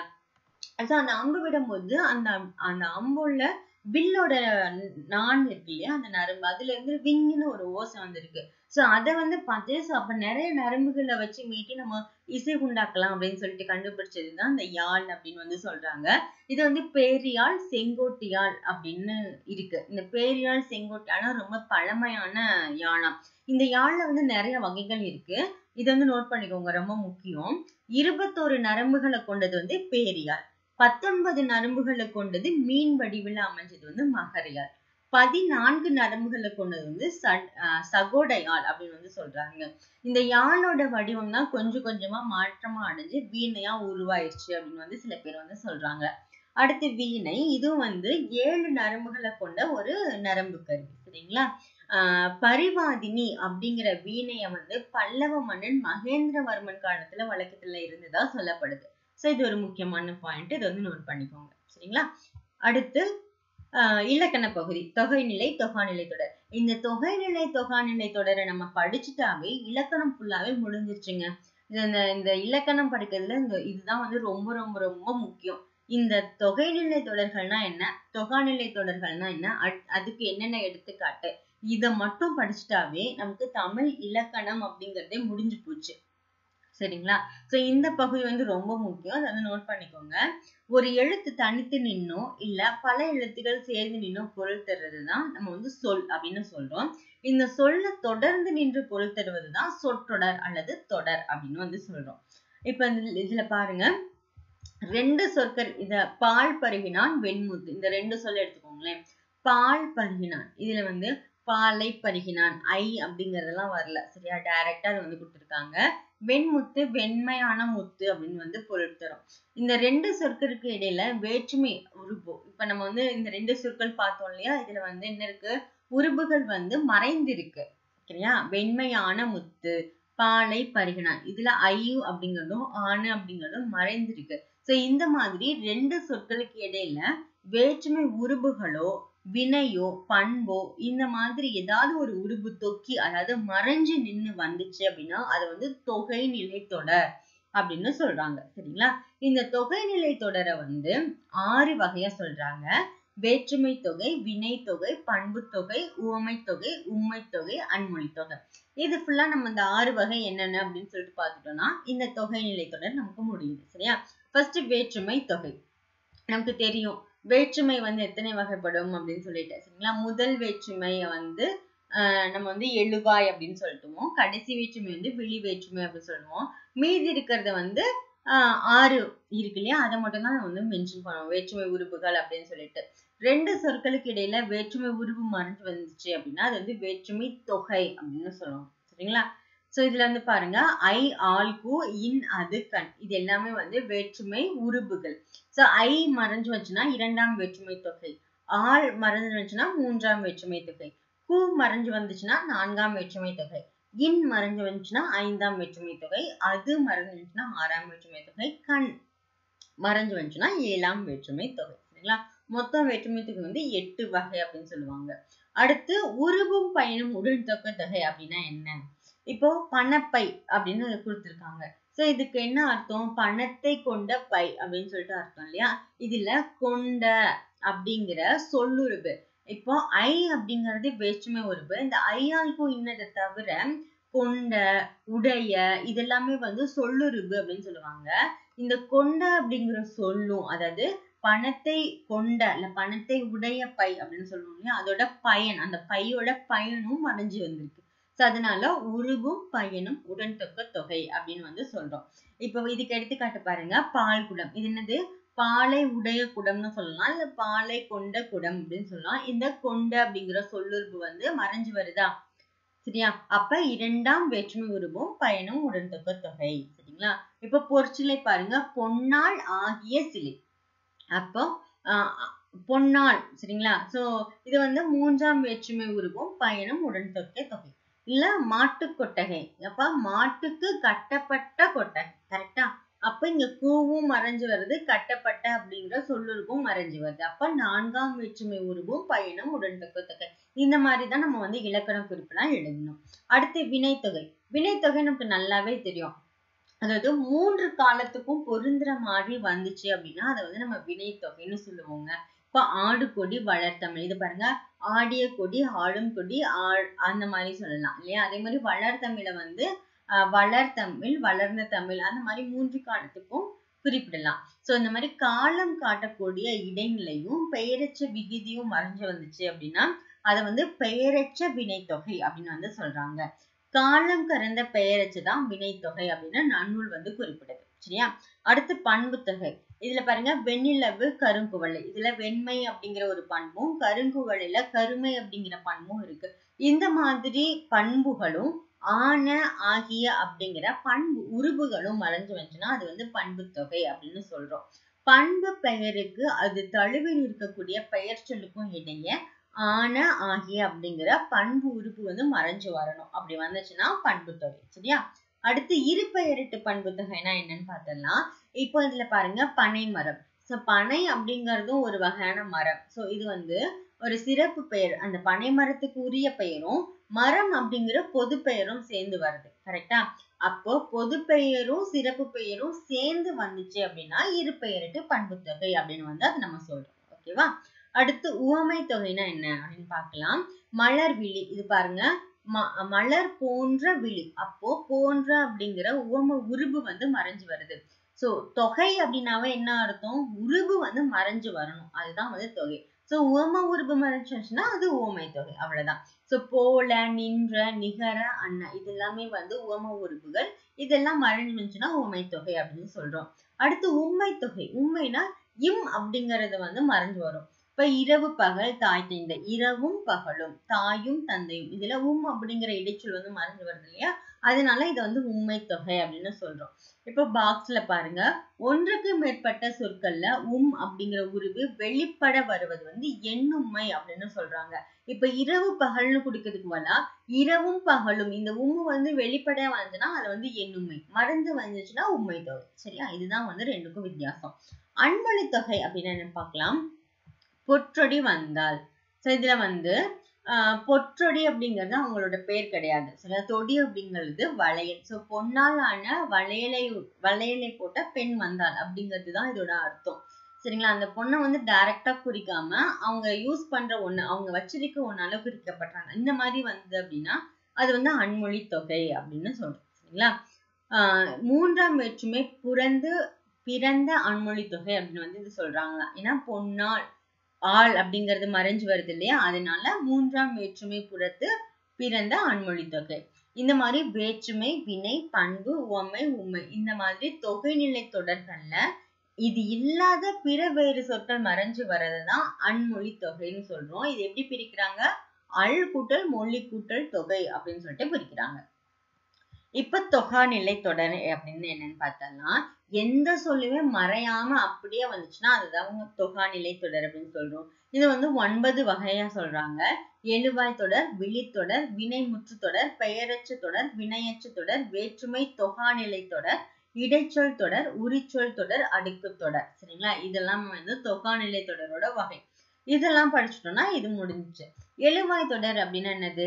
so அந்த அம்பு விடும்போது அந்த அந்த அம்புள்ள வில்லோட நான் இருக்கு இல்லையா அந்த நரம்பு அதுல இருந்து விங்குன்னு ஒரு ஓசை வந்திருக்கு சோ அதை வந்து பார்த்து so அப்ப நிறைய நரம்புகளை வச்சு மீட்டி நம்ம இசை உண்டாக்கலாம் அப்படின்னு சொல்லிட்டு கண்டுபிடிச்சதுதான் இந்த யாழ் அப்படின்னு வந்து சொல்றாங்க இது வந்து பேரியாழ் செங்கோட்டியாழ் அப்படின்னு இருக்கு இந்த பேரியாழ் செங்கோட்டியாழம் ரொம்ப பழமையான யாழாம் இந்த யாழ்ல வந்து நிறைய வகைகள் இருக்கு இதை வந்து நோட் பண்ணிக்கோங்க ரொம்ப முக்கியம் இருபத்தோரு நரம்புகளை கொண்டது வந்து பேரியாழ் பத்தொன்பது நரம்புகளை கொண்டது மீன் வடிவில் அமைஞ்சது வந்து மகரியாழ் பதினான்கு நரம்புகளை கொண்டது வந்து ச- ஆஹ் சகோடையாழ் அப்படின்னு வந்து சொல்றாங்க இந்த யாழோட வடிவம் தான் கொஞ்சம் கொஞ்சமா மாற்றமா அடைஞ்சு வீணையா உருவாயிருச்சு அப்படின்னு வந்து சில பேர் வந்து சொல்றாங்க அடுத்து வீணை இதுவும் வந்து ஏழு நரம்புகளை கொண்ட ஒரு நரம்பு கருவி சரிங்களா ஆஹ் பரிவாதினி அப்படிங்கிற வீணைய வந்து பல்லவ மன்னன் மகேந்திரவர்மன் காலத்துல வழக்கத்துல இருந்ததா சொல்லப்படுது சோ இது ஒரு முக்கியமான பாயிண்ட் இதை வந்து நோட் பண்ணிக்கோங்க சரிங்களா அடுத்து ஆஹ் இலக்கண பகுதி தொகைநிலை தொகாநிலை தொடர் இந்த தொகைநிலை தொகாநிலை தொடரை நம்ம படிச்சுட்டாவே இலக்கணம் ஃபுல்லாவே முடிஞ்சிருச்சுங்க இது இந்த இந்த இலக்கணம் படிக்கிறதுல இந்த இதுதான் வந்து ரொம்ப ரொம்ப ரொம்ப முக்கியம் இந்த தொகைநிலை தொடர்கள்னா என்ன தொகாநிலை தொடர்கள்னா என்ன அட்- அதுக்கு என்னென்ன எடுத்துக்காட்டு இத மட்டும் படிச்சுட்டாவே நமக்கு தமிழ் இலக்கணம் அப்படிங்கறதே முடிஞ்சு போச்சு சரிங்களா சோ இந்த பகுதி வந்து ரொம்ப முக்கியம் அதை வந்து நோட் பண்ணிக்கோங்க ஒரு எழுத்து தனித்து நின்னோ இல்ல பல எழுத்துக்கள் சேர்ந்து நின்னோ பொருள் தருவதுதான் நம்ம வந்து சொல் அப்படின்னு சொல்றோம் இந்த சொல்ல தொடர்ந்து நின்று பொருள் தருவதுதான் சொற்றொடர் அல்லது தொடர் அப்படின்னு வந்து சொல்றோம் இப்ப இந்த இதுல பாருங்க ரெண்டு சொற்கள் இத பால் பருகினான் வெண்முத்து இந்த ரெண்டு சொல்ல எடுத்துக்கோங்களேன் பால் பருகினான் இதுல வந்து பாலை பருகினான் ஐ அப்படிங்கறதெல்லாம் வரல சரியா டைரக்டா அது வந்து கொடுத்திருக்காங்க வெண்முத்து வெண்மையான முத்து அப்படின்னு வந்து பொருள் தரும் இந்த ரெண்டு சொற்களுக்கு இடையில வேற்றுமை உருபு இப்ப நம்ம வந்து இந்த ரெண்டு சொற்கள் பார்த்தோம் இல்லையா இதுல வந்து என்ன இருக்கு உருபுகள் வந்து மறைந்திருக்கு சரியா வெண்மையான முத்து பாலை பருகினான் இதுல ஐயு அப்படிங்கறதும் ஆணு அப்படிங்கறதும் மறைந்திருக்கு சோ இந்த மாதிரி ரெண்டு சொற்களுக்கு இடையில வேற்றுமை உருபுகளோ வினையோ பண்போ இந்த மாதிரி ஏதாவது ஒரு உருபு தொக்கி அதாவது மறைஞ்சு நின்னு வந்துச்சு அப்படின்னா அது வந்து தொகை நிலை தொடர் அப்படின்னு சொல்றாங்க சரிங்களா இந்த தொகை நிலை தொடரை வந்து ஆறு வகையா சொல்றாங்க வேற்றுமை தொகை வினை தொகை பண்பு தொகை உவமை தொகை உண்மை தொகை அன்மொழி தொகை இது ஃபுல்லா நம்ம இந்த ஆறு வகை என்னென்ன அப்படின்னு சொல்லிட்டு பார்த்துட்டோம்னா இந்த தொகை நிலை தொடர் நமக்கு முடியுது சரியா ஃபர்ஸ்ட் வேற்றுமை தொகை நமக்கு தெரியும் வேற்றுமை வந்து எத்தனை வகைப்படும் அப்படின்னு சொல்லிட்டு சரிங்களா முதல் வேற்றுமையை வந்து ஆஹ் நம்ம வந்து எழுவாய் அப்படின்னு சொல்லிட்டுவோம் கடைசி வேற்றுமை வந்து விழி வேற்றுமை அப்படின்னு சொல்லுவோம் மீதி இருக்கிறத வந்து ஆஹ் ஆறு இருக்கு இல்லையா அதை மட்டும் தான் நம்ம வந்து மென்ஷன் பண்ணுவோம் வேற்றுமை உறுப்புகள் அப்படின்னு சொல்லிட்டு ரெண்டு சொற்களுக்கு இடையில வேற்றுமை உருவு மறைஞ்சு வந்துச்சு அப்படின்னா அது வந்து வேற்றுமை தொகை அப்படின்னு சொல்லுவோம் சரிங்களா சோ இதுல வந்து பாருங்க ஐ ஆல் கு இன் அது கண் இது எல்லாமே வந்து வேற்றுமை உருபுகள் சோ ஐ மறைஞ்சு வச்சுன்னா இரண்டாம் வேற்றுமை தொகை ஆள் மறைஞ்சு வந்துச்சுன்னா மூன்றாம் வேற்றுமை தொகை கு மறைஞ்சு வந்துச்சுன்னா நான்காம் வேற்றுமை தொகை இன் மறைஞ்சு வந்துச்சுன்னா ஐந்தாம் வேற்றுமை தொகை அது மறைஞ்சு வந்துச்சுன்னா ஆறாம் வேற்றுமை தொகை கண் மறைஞ்சு வந்துச்சுன்னா ஏழாம் வேற்றுமை தொகை சரிங்களா மொத்தம் வேற்றுமை தொகை வந்து எட்டு வகை அப்படின்னு சொல்லுவாங்க அடுத்து உருவும் பயனும் உடன் தொகை தொகை அப்படின்னா என்ன இப்போ பணப்பை அப்படின்னு கொடுத்துருக்காங்க சோ இதுக்கு என்ன அர்த்தம் பணத்தை கொண்ட பை அப்படின்னு சொல்லிட்டு அர்த்தம் இல்லையா இதுல கொண்ட அப்படிங்கிற சொல்லுருவு இப்போ ஐ அப்படிங்கிறது வேற்றுமை உருவு இந்த ஐயாளுக்கும் இன்னதை தவிர கொண்ட உடைய இதெல்லாமே வந்து சொல்லுருவு அப்படின்னு சொல்லுவாங்க இந்த கொண்ட அப்படிங்கிற சொல்லும் அதாவது பணத்தை கொண்ட இல்ல பணத்தை உடைய பை அப்படின்னு சொல்லுவோம் இல்லையா அதோட பயன் அந்த பையோட பயனும் மறைஞ்சு வந்திருக்கு சோ அதனால உருவும் பயனும் உடன் தொக்க தொகை அப்படின்னு வந்து சொல்றோம் இப்போ இதுக்கு எடுத்துக்காட்டு பாருங்க பால் குடம் இது என்னது பாலை உடைய குடம்னு சொல்லலாம் இல்ல பாலை கொண்ட குடம் அப்படின்னு சொல்லலாம் இந்த கொண்ட அப்படிங்கிற சொல்லுறுப்பு வந்து மறைஞ்சு வருதா சரியா அப்ப இரண்டாம் வேற்றுமை உருவும் பயனும் உடன் தொக்க தொகை சரிங்களா இப்ப பொற்சிலை பாருங்க பொன்னால் ஆகிய சிலை அப்போ ஆஹ் பொன்னால் சரிங்களா சோ இது வந்து மூன்றாம் வேற்றுமை உருவும் பயனும் உடன் தொக்க தொகை இல்ல மாட்டு கொட்டகை அப்ப மாட்டுக்கு கட்டப்பட்ட கொட்டகை கரெக்டா அப்ப இங்க கூவும் மறைஞ்சு வருது கட்டப்பட்ட அப்படிங்கிற சொல்லுருவும் மறைஞ்சு வருது அப்ப நான்காம் வேற்றுமை உருவும் பயனும் உடன் தொக்க தொகை இந்த மாதிரிதான் நம்ம வந்து இலக்கண குறிப்பெல்லாம் எழுதணும் அடுத்து வினைத்தொகை வினைத்தொகை நமக்கு நல்லாவே தெரியும் அதாவது மூன்று காலத்துக்கும் பொருந்துற மாதிரி வந்துச்சு அப்படின்னா அதை வந்து நம்ம வினைத்தொகைன்னு சொல்லுவோங்க இப்ப ஆடு கொடி வளர்த்தமிழ் இது பாருங்க ஆடிய கொடி ஆடும் கொடி ஆ- அந்த மாதிரி சொல்லலாம் இல்லையா அதே மாதிரி வளர்த்தமிழை வந்து ஆஹ் வளர்த்தமிழ் வளர்ந்த தமிழ் அந்த மாதிரி மூன்று காலத்துக்கும் குறிப்பிடலாம் சோ இந்த மாதிரி காலம் காட்டக்கூடிய இடைநிலையும் பெயரச்ச விகுதியும் மறைஞ்சு வந்துச்சு அப்படின்னா அதை வந்து பெயரச்ச வினைத்தொகை அப்படின்னு வந்து சொல்றாங்க காலம் கறந்த பெயரச்சு தான் வினைத்தொகை அப்படின்னு நன்னூல் வந்து குறிப்பிடுது சரியா அடுத்து பண்பு தொகை இதுல பாருங்க வெண்ணிலவு கருங்குவளை இதுல வெண்மை அப்படிங்கிற ஒரு பண்பும் கருங்குவளையில கருமை அப்படிங்கிற பண்பும் இருக்கு இந்த மாதிரி பண்புகளும் ஆன ஆகிய அப்படிங்கிற பண்பு உருபுகளும் மறைஞ்சு வந்துச்சுன்னா அது வந்து பண்பு தொகை அப்படின்னு சொல்றோம் பண்பு பெயருக்கு அது தழுவி இருக்கக்கூடிய பெயர் சொல்லுக்கும் இடையே ஆன ஆகிய அப்படிங்கிற பண்பு உறுப்பு வந்து மறைஞ்சு வரணும் அப்படி வந்துச்சுன்னா பண்பு தொகை சரியா அடுத்து இரு பெயரிட்டு பண்பு தொகைனா என்னன்னு பார்த்தலாம் இப்போ இதுல பாருங்க பனை மரம் சோ பனை அப்படிங்கறதும் ஒரு வகையான மரம் சோ இது வந்து ஒரு சிறப்பு பெயர் அந்த பனை மரத்துக்கு உரிய பெயரும் மரம் அப்படிங்கிற பொது பெயரும் சேர்ந்து வருது கரெக்டா அப்போ பொது பெயரும் சிறப்பு பெயரும் சேர்ந்து வந்துச்சு அப்படின்னா இரு பெயரிட்டு பண்பு தொகை அப்படின்னு வந்து அதை நம்ம சொல்றோம் ஓகேவா அடுத்து உவமை தொகைனா என்ன அப்படின்னு பார்க்கலாம் மலர் விழி இது பாருங்க ம- மலர் போன்ற விழி அப்போ போன்ற அப்படிங்கிற உவம உருபு வந்து மறைஞ்சு வருது சோ தொகை அப்படின்னாவே என்ன அர்த்தம் உருபு வந்து மறைஞ்சு வரணும் அதுதான் வந்து தொகை சோ உவம உருபு மறைஞ்சுச்சுன்னா அது உவமை தொகை அவ்வளவுதான் சோ போல நின்ற நிகர அண்ண இது எல்லாமே வந்து உவம உருபுகள் இதெல்லாம் மறைஞ்சுச்சுன்னா உவமை தொகை அப்படின்னு சொல்றோம் அடுத்து உண்மை தொகை உண்மைனா இம் அப்படிங்கறது வந்து மறைஞ்சு வரும் இப்ப இரவு பகல் தாய் தந்தை இரவும் பகலும் தாயும் தந்தையும் இதுல உம் அப்படிங்கிற இடைச்சொல் வந்து மறைஞ்சு வருது இல்லையா அதனால இதை வந்து உண்மை தொகை அப்படின்னு சொல்றோம் இப்ப பாக்ஸ்ல பாருங்க ஒன்றுக்கு மேற்பட்ட சொற்கள்ல உம் அப்படிங்கிற உருவு வெளிப்பட வருவது வந்து எண்ணுண்மை அப்படின்னு சொல்றாங்க இப்ப இரவு பகல்னு குடிக்கிறதுக்கு பதிலா இரவும் பகலும் இந்த உம்மு வந்து வெளிப்பட வந்துச்சுன்னா அது வந்து எண்ணுமை மறைஞ்சு வந்துச்சுன்னா உண்மை தொகை சரியா இதுதான் வந்து ரெண்டுக்கும் வித்தியாசம் அன்மொழி தொகை அப்படின்னு என்ன பார்க்கலாம் பொற்றொடி வந்தால் சோ இதுல வந்து ஆஹ் பொற்றொடி அப்படிங்கிறது அவங்களோட பேர் கிடையாது சரியா தொடி அப்படிங்கிறது வளையல் சோ பொன்னால் ஆன வளையலை வளையலை போட்ட பெண் வந்தாள் அப்படிங்கிறது தான் இதோட அர்த்தம் சரிங்களா அந்த பொண்ணை வந்து டைரக்டா குறிக்காம அவங்க யூஸ் பண்ற ஒண்ணு அவங்க வச்சிருக்க ஒன்னால குறிக்கப்படுறாங்க இந்த மாதிரி வந்தது அப்படின்னா அது வந்து அன்மொழி தொகை அப்படின்னு சொல்றோம் சரிங்களா ஆஹ் மூன்றாம் வேற்றுமை புறந்து பிறந்த அன்மொழி தொகை அப்படின்னு வந்து இது சொல்றாங்களா ஏன்னா பொன்னால் ஆள் அப்படிங்கிறது மறைஞ்சு வருது இல்லையா அதனால மூன்றாம் வேற்றுமை புறத்து பிறந்த அன்மொழி தொகை இந்த மாதிரி வேற்றுமை வினை பண்பு உவமை உண்மை இந்த மாதிரி தொகைநிலை தொடர்கள்ல இது இல்லாத பிற வேறு சொற்கள் மறைஞ்சு வர்றதுதான் அன்மொழி தொகைன்னு சொல்றோம் இது எப்படி பிரிக்கிறாங்க அல் கூட்டல் மொழி கூட்டல் தொகை அப்படின்னு சொல்லிட்டு பிரிக்கிறாங்க இப்ப தொகாநிலை தொடர் அப்படின்னு என்னன்னு பார்த்தோம்னா எந்த சொல்லுமே மறையாம அப்படியே வந்துச்சுன்னா அதுதான் தொகாநிலை தொடர் அப்படின்னு சொல்றோம் இது வந்து ஒன்பது வகையா சொல்றாங்க எழுவாய் தொடர் விழித்தொடர் வினைமுற்று தொடர் பெயரற்ற தொடர் வினையற்ற தொடர் வேற்றுமை தொகாநிலை தொடர் இடைச்சொல் தொடர் உரிச்சொல் தொடர் அடுக்கு தொடர் சரிங்களா இதெல்லாம் வந்து தொகாநிலை தொடரோட வகை இதெல்லாம் படிச்சிட்டோம்னா இது முடிஞ்சுச்சு எழுவாய் தொடர் அப்படின்னா என்னது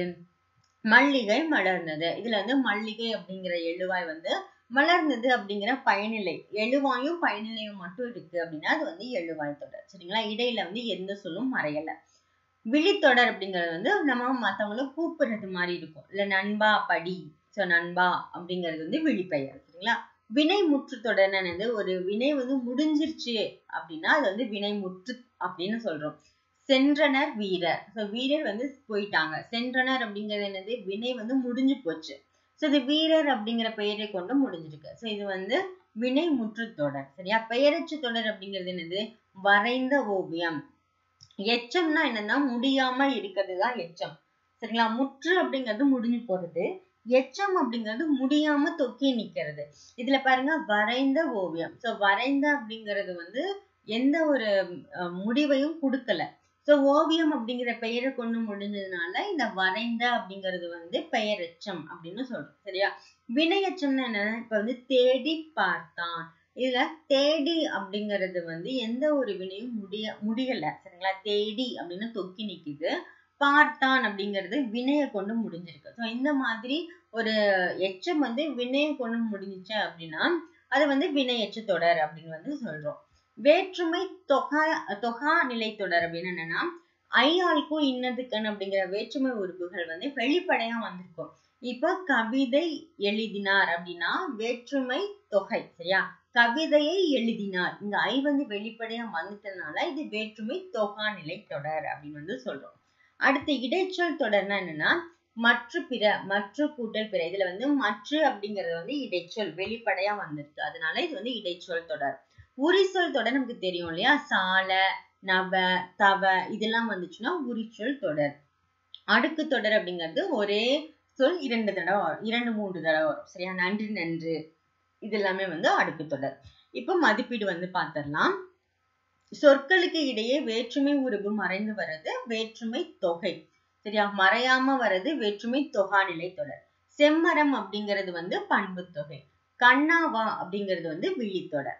மல்லிகை மலர்ந்தது இதுல வந்து மல்லிகை அப்படிங்கிற எழுவாய் வந்து மலர்ந்தது அப்படிங்கிற பயனிலை எழுவாயும் பயனிலையும் மட்டும் இருக்கு அப்படின்னா அது வந்து எழுவாய் தொடர் சரிங்களா இடையில வந்து எந்த சொல்லும் மறையல விழித்தொடர் அப்படிங்கிறது வந்து நம்ம மத்தவங்கள கூப்பிடுறது மாதிரி இருக்கும் இல்ல நண்பா படி சோ நண்பா அப்படிங்கிறது வந்து விழிப்பெயர் சரிங்களா வினை முற்று தொடர்னது ஒரு வினை வந்து முடிஞ்சிருச்சு அப்படின்னா அது வந்து வினை முற்று அப்படின்னு சொல்றோம் சென்றனர் வீரர் ஸோ வீரர் வந்து போயிட்டாங்க சென்றனர் அப்படிங்கிறது என்னது வினை வந்து முடிஞ்சு போச்சு ஸோ இது வீரர் அப்படிங்கிற பெயரை கொண்டு முடிஞ்சிருக்கு ஸோ இது வந்து வினை முற்று தொடர் சரியா பெயரச்சு தொடர் அப்படிங்கிறது என்னது வரைந்த ஓவியம் எச்சம்னா என்னன்னா முடியாம இருக்கிறது தான் எச்சம் சரிங்களா முற்று அப்படிங்கிறது முடிஞ்சு போறது எச்சம் அப்படிங்கிறது முடியாம தொக்கி நிக்கிறது இதுல பாருங்க வரைந்த ஓவியம் சோ வரைந்த அப்படிங்கிறது வந்து எந்த ஒரு முடிவையும் கொடுக்கல சோ ஓவியம் அப்படிங்கிற பெயரை கொண்டு முடிஞ்சதுனால இந்த வரைந்த அப்படிங்கிறது வந்து பெயரெச்சம் அப்படின்னு சொல்றோம் சரியா வினையச்சம்னா என்ன இப்ப வந்து தேடி பார்த்தான் இதுல தேடி அப்படிங்கிறது வந்து எந்த ஒரு வினையும் முடிய முடியல சரிங்களா தேடி அப்படின்னு தொக்கி நிக்குது பார்த்தான் அப்படிங்கிறது வினையை கொண்டு முடிஞ்சிருக்கு ஸோ இந்த மாதிரி ஒரு எச்சம் வந்து வினையை கொண்டு முடிஞ்சிச்சு அப்படின்னா அது வந்து வினையச்சு தொடர் அப்படின்னு வந்து சொல்றோம் வேற்றுமை தொகா தொகா நிலை தொடர் அப்படின்னு என்னன்னா ஐயாளுக்கும் இன்னதுக்கன் அப்படிங்கிற வேற்றுமை உறுப்புகள் வந்து வெளிப்படையா வந்திருக்கும் இப்ப கவிதை எழுதினார் அப்படின்னா வேற்றுமை தொகை சரியா கவிதையை எழுதினார் இங்க ஐ வந்து வெளிப்படையா வந்துட்டதுனால இது வேற்றுமை தொகா நிலை தொடர் அப்படின்னு வந்து சொல்றோம் அடுத்து இடைச்சொல் தொடர்னா என்னன்னா மற்ற பிற மற்ற கூட்டல் பிற இதுல வந்து மற்ற அப்படிங்கிறது வந்து இடைச்சொல் வெளிப்படையா வந்துருக்கு அதனால இது வந்து இடைச்சொல் தொடர் உரிச்சொல் தொடர் நமக்கு தெரியும் இல்லையா சால நவ தவ இதெல்லாம் வந்துச்சுன்னா உரிச்சொல் தொடர் அடுக்கு தொடர் அப்படிங்கிறது ஒரே சொல் இரண்டு தடவை வரும் இரண்டு மூன்று தடவை வரும் சரியா நன்றி நன்று இது எல்லாமே வந்து அடுக்கு தொடர் இப்போ மதிப்பீடு வந்து பார்த்திடலாம் சொற்களுக்கு இடையே வேற்றுமை உருவு மறைந்து வர்றது வேற்றுமை தொகை சரியா மறையாம வர்றது வேற்றுமை தொகாநிலை தொடர் செம்மரம் அப்படிங்கிறது வந்து பண்பு தொகை கண்ணாவா அப்படிங்கிறது வந்து விழித்தொடர்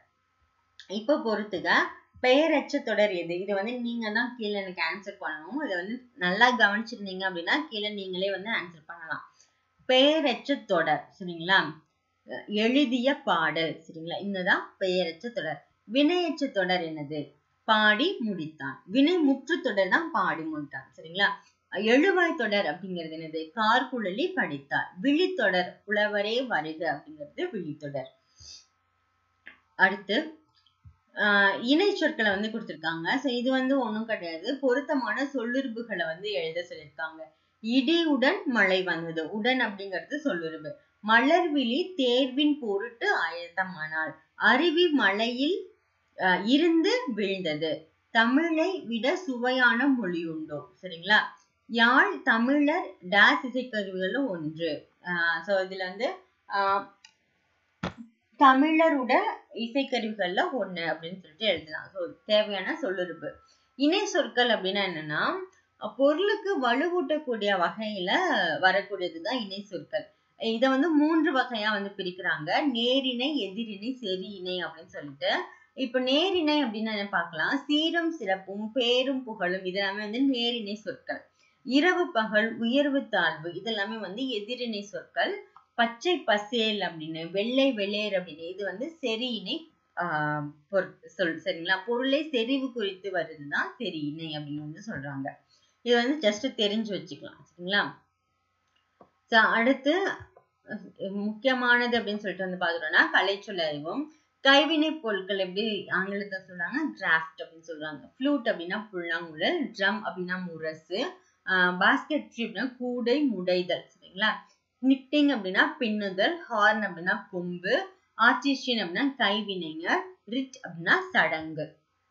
இப்ப பொறுத்துக பெயரச்ச தொடர் எது இது வந்து நீங்க தான் கீழே எனக்கு ஆன்சர் பண்ணணும் இதை வந்து நல்லா கவனிச்சிருந்தீங்க அப்படின்னா கீழே நீங்களே வந்து ஆன்சர் பண்ணலாம் பெயரச்ச தொடர் சரிங்களா எழுதிய பாடல் சரிங்களா இன்னதான் பெயரச்ச தொடர் வினையச்ச தொடர் என்னது பாடி முடித்தான் வினை முற்று தொடர் தான் பாடி முடித்தான் சரிங்களா எழுவாய் தொடர் அப்படிங்கிறது என்னது கார்குழலி படித்தார் விழித்தொடர் புலவரே வருக அப்படிங்கிறது விழித்தொடர் அடுத்து ஆஹ் இணை சொற்களை வந்து கொடுத்திருக்காங்க சோ இது வந்து ஒண்ணும் கிடையாது பொருத்தமான சொல்லுறுப்புகளை வந்து எழுத சொல்லியிருக்காங்க இடியுடன் மழை வந்தது உடன் அப்படிங்கிறது சொல்லுறுப்பு மலர்விழி தேர்வின் பொருட்டு ஆயத்தமானால் அருவி மலையில் அஹ் இருந்து வீழ்ந்தது தமிழை விட சுவையான மொழி உண்டோ சரிங்களா யாழ் தமிழர் டேஸ் இசைக்கருவிகள் ஒன்று ஆஹ் சோ இதுல வந்து ஆஹ் தமிழரோட இசைக்கருவிகள்ல ஒண்ணு அப்படின்னு சொல்லிட்டு எழுதலாம் ஸோ தேவையான சொல்லுறுப்பு இணை சொற்கள் அப்படின்னா என்னன்னா பொருளுக்கு வலுவூட்டக்கூடிய வகையில வரக்கூடியதுதான் இணை சொற்கள் இதை வந்து மூன்று வகையா வந்து பிரிக்கிறாங்க நேரிணை எதிரிணை செரி இணை அப்படின்னு சொல்லிட்டு இப்ப நேரிணை அப்படின்னு என்ன பார்க்கலாம் சீரும் சிறப்பும் பேரும் புகழும் இதெல்லாமே வந்து நேரிணை சொற்கள் இரவு பகல் உயர்வு தாழ்வு இதெல்லாமே வந்து எதிரிணை சொற்கள் பச்சை பசேல் அப்படின்னு வெள்ளை வெள்ளேர் அப்படின்னு இது வந்து செரியினை ஆஹ் சொல் சரிங்களா பொருளை செறிவு குறித்து வருதுதான் செரியினை அப்படின்னு வந்து சொல்றாங்க இது வந்து ஜஸ்ட் தெரிஞ்சு வச்சுக்கலாம் சரிங்களா அடுத்து முக்கியமானது அப்படின்னு சொல்லிட்டு வந்து பாத்துட்டோம்னா கலைச்சொல் அறிவோம் கைவினை பொருட்கள் எப்படி ஆங்கிலத்தை சொல்றாங்க டிராஃப்ட் அப்படின்னு சொல்றாங்க ஃப்ளூட் அப்படின்னா புல்லாங்குழல் ட்ரம் அப்படின்னா முரசு பாஸ்கெட் அப்படின்னா கூடை முடைதல் சரிங்களா நிட்டிங் அப்படின்னா பின்னுதல் ஹார்ன் அப்படின்னா கொம்பு ஆர்டிஷியன் அப்படின்னா கைவினைஞர் ரிட் அப்படின்னா சடங்கு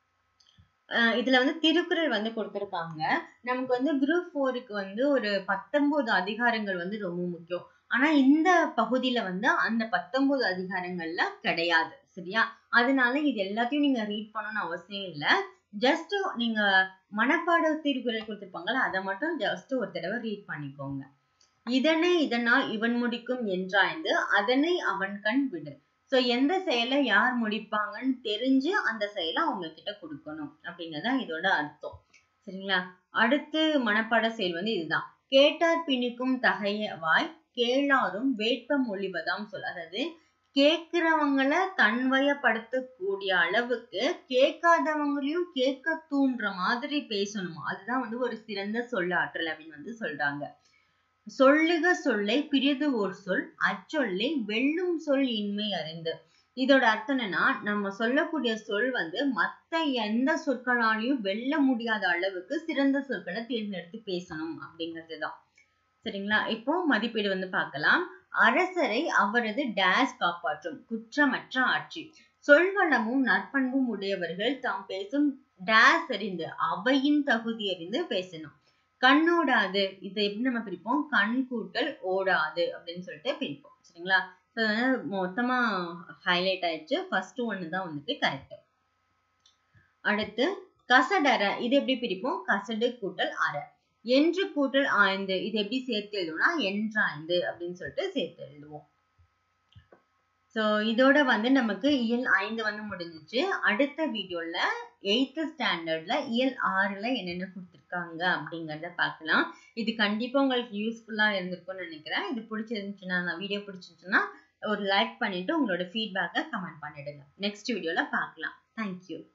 இதுல வந்து திருக்குறள் வந்து கொடுத்திருக்காங்க நமக்கு வந்து குரூப் ஃபோருக்கு வந்து ஒரு பத்தொன்பது அதிகாரங்கள் வந்து ரொம்ப முக்கியம் ஆனா இந்த பகுதியில வந்து அந்த பத்தொன்பது அதிகாரங்கள்ல கிடையாது சரியா அதனால இது எல்லாத்தையும் நீங்க ரீட் பண்ணணும்னு அவசியம் இல்ல ஜஸ்ட் நீங்க மனப்பாட திருக்குறள் கொடுத்திருப்பாங்கல்ல அதை மட்டும் ஜஸ்ட் ஒரு தடவை ரீட் பண்ணிக்கோங்க இதனை இதனால் இவன் முடிக்கும் என்றாய்ந்து அதனை அவன் கண் விடு சோ எந்த செயலை யார் முடிப்பாங்கன்னு தெரிஞ்சு அந்த செயலை அவங்க கிட்ட கொடுக்கணும் அப்படிங்கறதான் இதோட அர்த்தம் சரிங்களா அடுத்து மனப்பாட செயல் வந்து இதுதான் கேட்டார் பிணிக்கும் தகையவாய் கேளாரும் வேட்பம் ஒழிவதாம் சொல் அதாவது கேட்கிறவங்கள தன்வயப்படுத்தக்கூடிய அளவுக்கு கேட்காதவங்களையும் கேட்க தூண்டுற மாதிரி பேசணும் அதுதான் வந்து ஒரு சிறந்த சொல்லாற்றல் அப்படின்னு வந்து சொல்றாங்க சொல்லுக சொல்லை பிரிது ஓர் சொல் அச்சொல்லை வெல்லும் சொல் இன்மை அறிந்து இதோட அர்த்தம் என்னன்னா நம்ம சொல்லக்கூடிய சொல் வந்து மத்த எந்த சொற்களாலையும் வெல்ல முடியாத அளவுக்கு சிறந்த சொற்களை தேர்ந்தெடுத்து பேசணும் அப்படிங்கிறதுதான் சரிங்களா இப்போ மதிப்பீடு வந்து பார்க்கலாம் அரசரை அவரது டேஸ் காப்பாற்றும் குற்றமற்ற ஆட்சி சொல்வளமும் நற்பண்பும் உடையவர்கள் தாம் பேசும் டேஸ் அறிந்து அவையின் தகுதி அறிந்து பேசணும் கண்ணோடாது இதை எப்படி நம்ம பிரிப்போம் கண் கூட்டல் ஓடாது அப்படின்னு சொல்லிட்டு பிரிப்போம் சரிங்களா மொத்தமா ஹைலைட் ஆயிடுச்சு ஃபர்ஸ்ட் ஒன்னு தான் வந்துட்டு கரெக்ட் அடுத்து கசடர இது எப்படி பிரிப்போம் கசடு கூட்டல் அற என்று கூட்டல் ஆய்ந்து இது எப்படி சேர்த்து எழுதுவோம்னா என்றாய்ந்து அப்படின்னு சொல்லிட்டு சேர்த்து எழுதுவோம் ஸோ இதோட வந்து நமக்கு இயல் ஐந்து வந்து முடிஞ்சிச்சு அடுத்த வீடியோல எயித்து ஸ்டாண்டர்ட்ல இயல் ஆறுல என்னென்ன கொடுத்துருக்காங்க அப்படிங்கிறத பார்க்கலாம் இது கண்டிப்பா உங்களுக்கு யூஸ்ஃபுல்லா இருந்திருக்கும்னு நினைக்கிறேன் இது பிடிச்சிருந்துச்சுன்னா நான் வீடியோ பிடிச்சிருந்துச்சுன்னா ஒரு லைக் பண்ணிட்டு உங்களோட ஃபீட்பேக்கை கமெண்ட் பண்ணிடுங்க நெக்ஸ்ட் வீடியோல பார்க்கலாம் தேங்க்யூ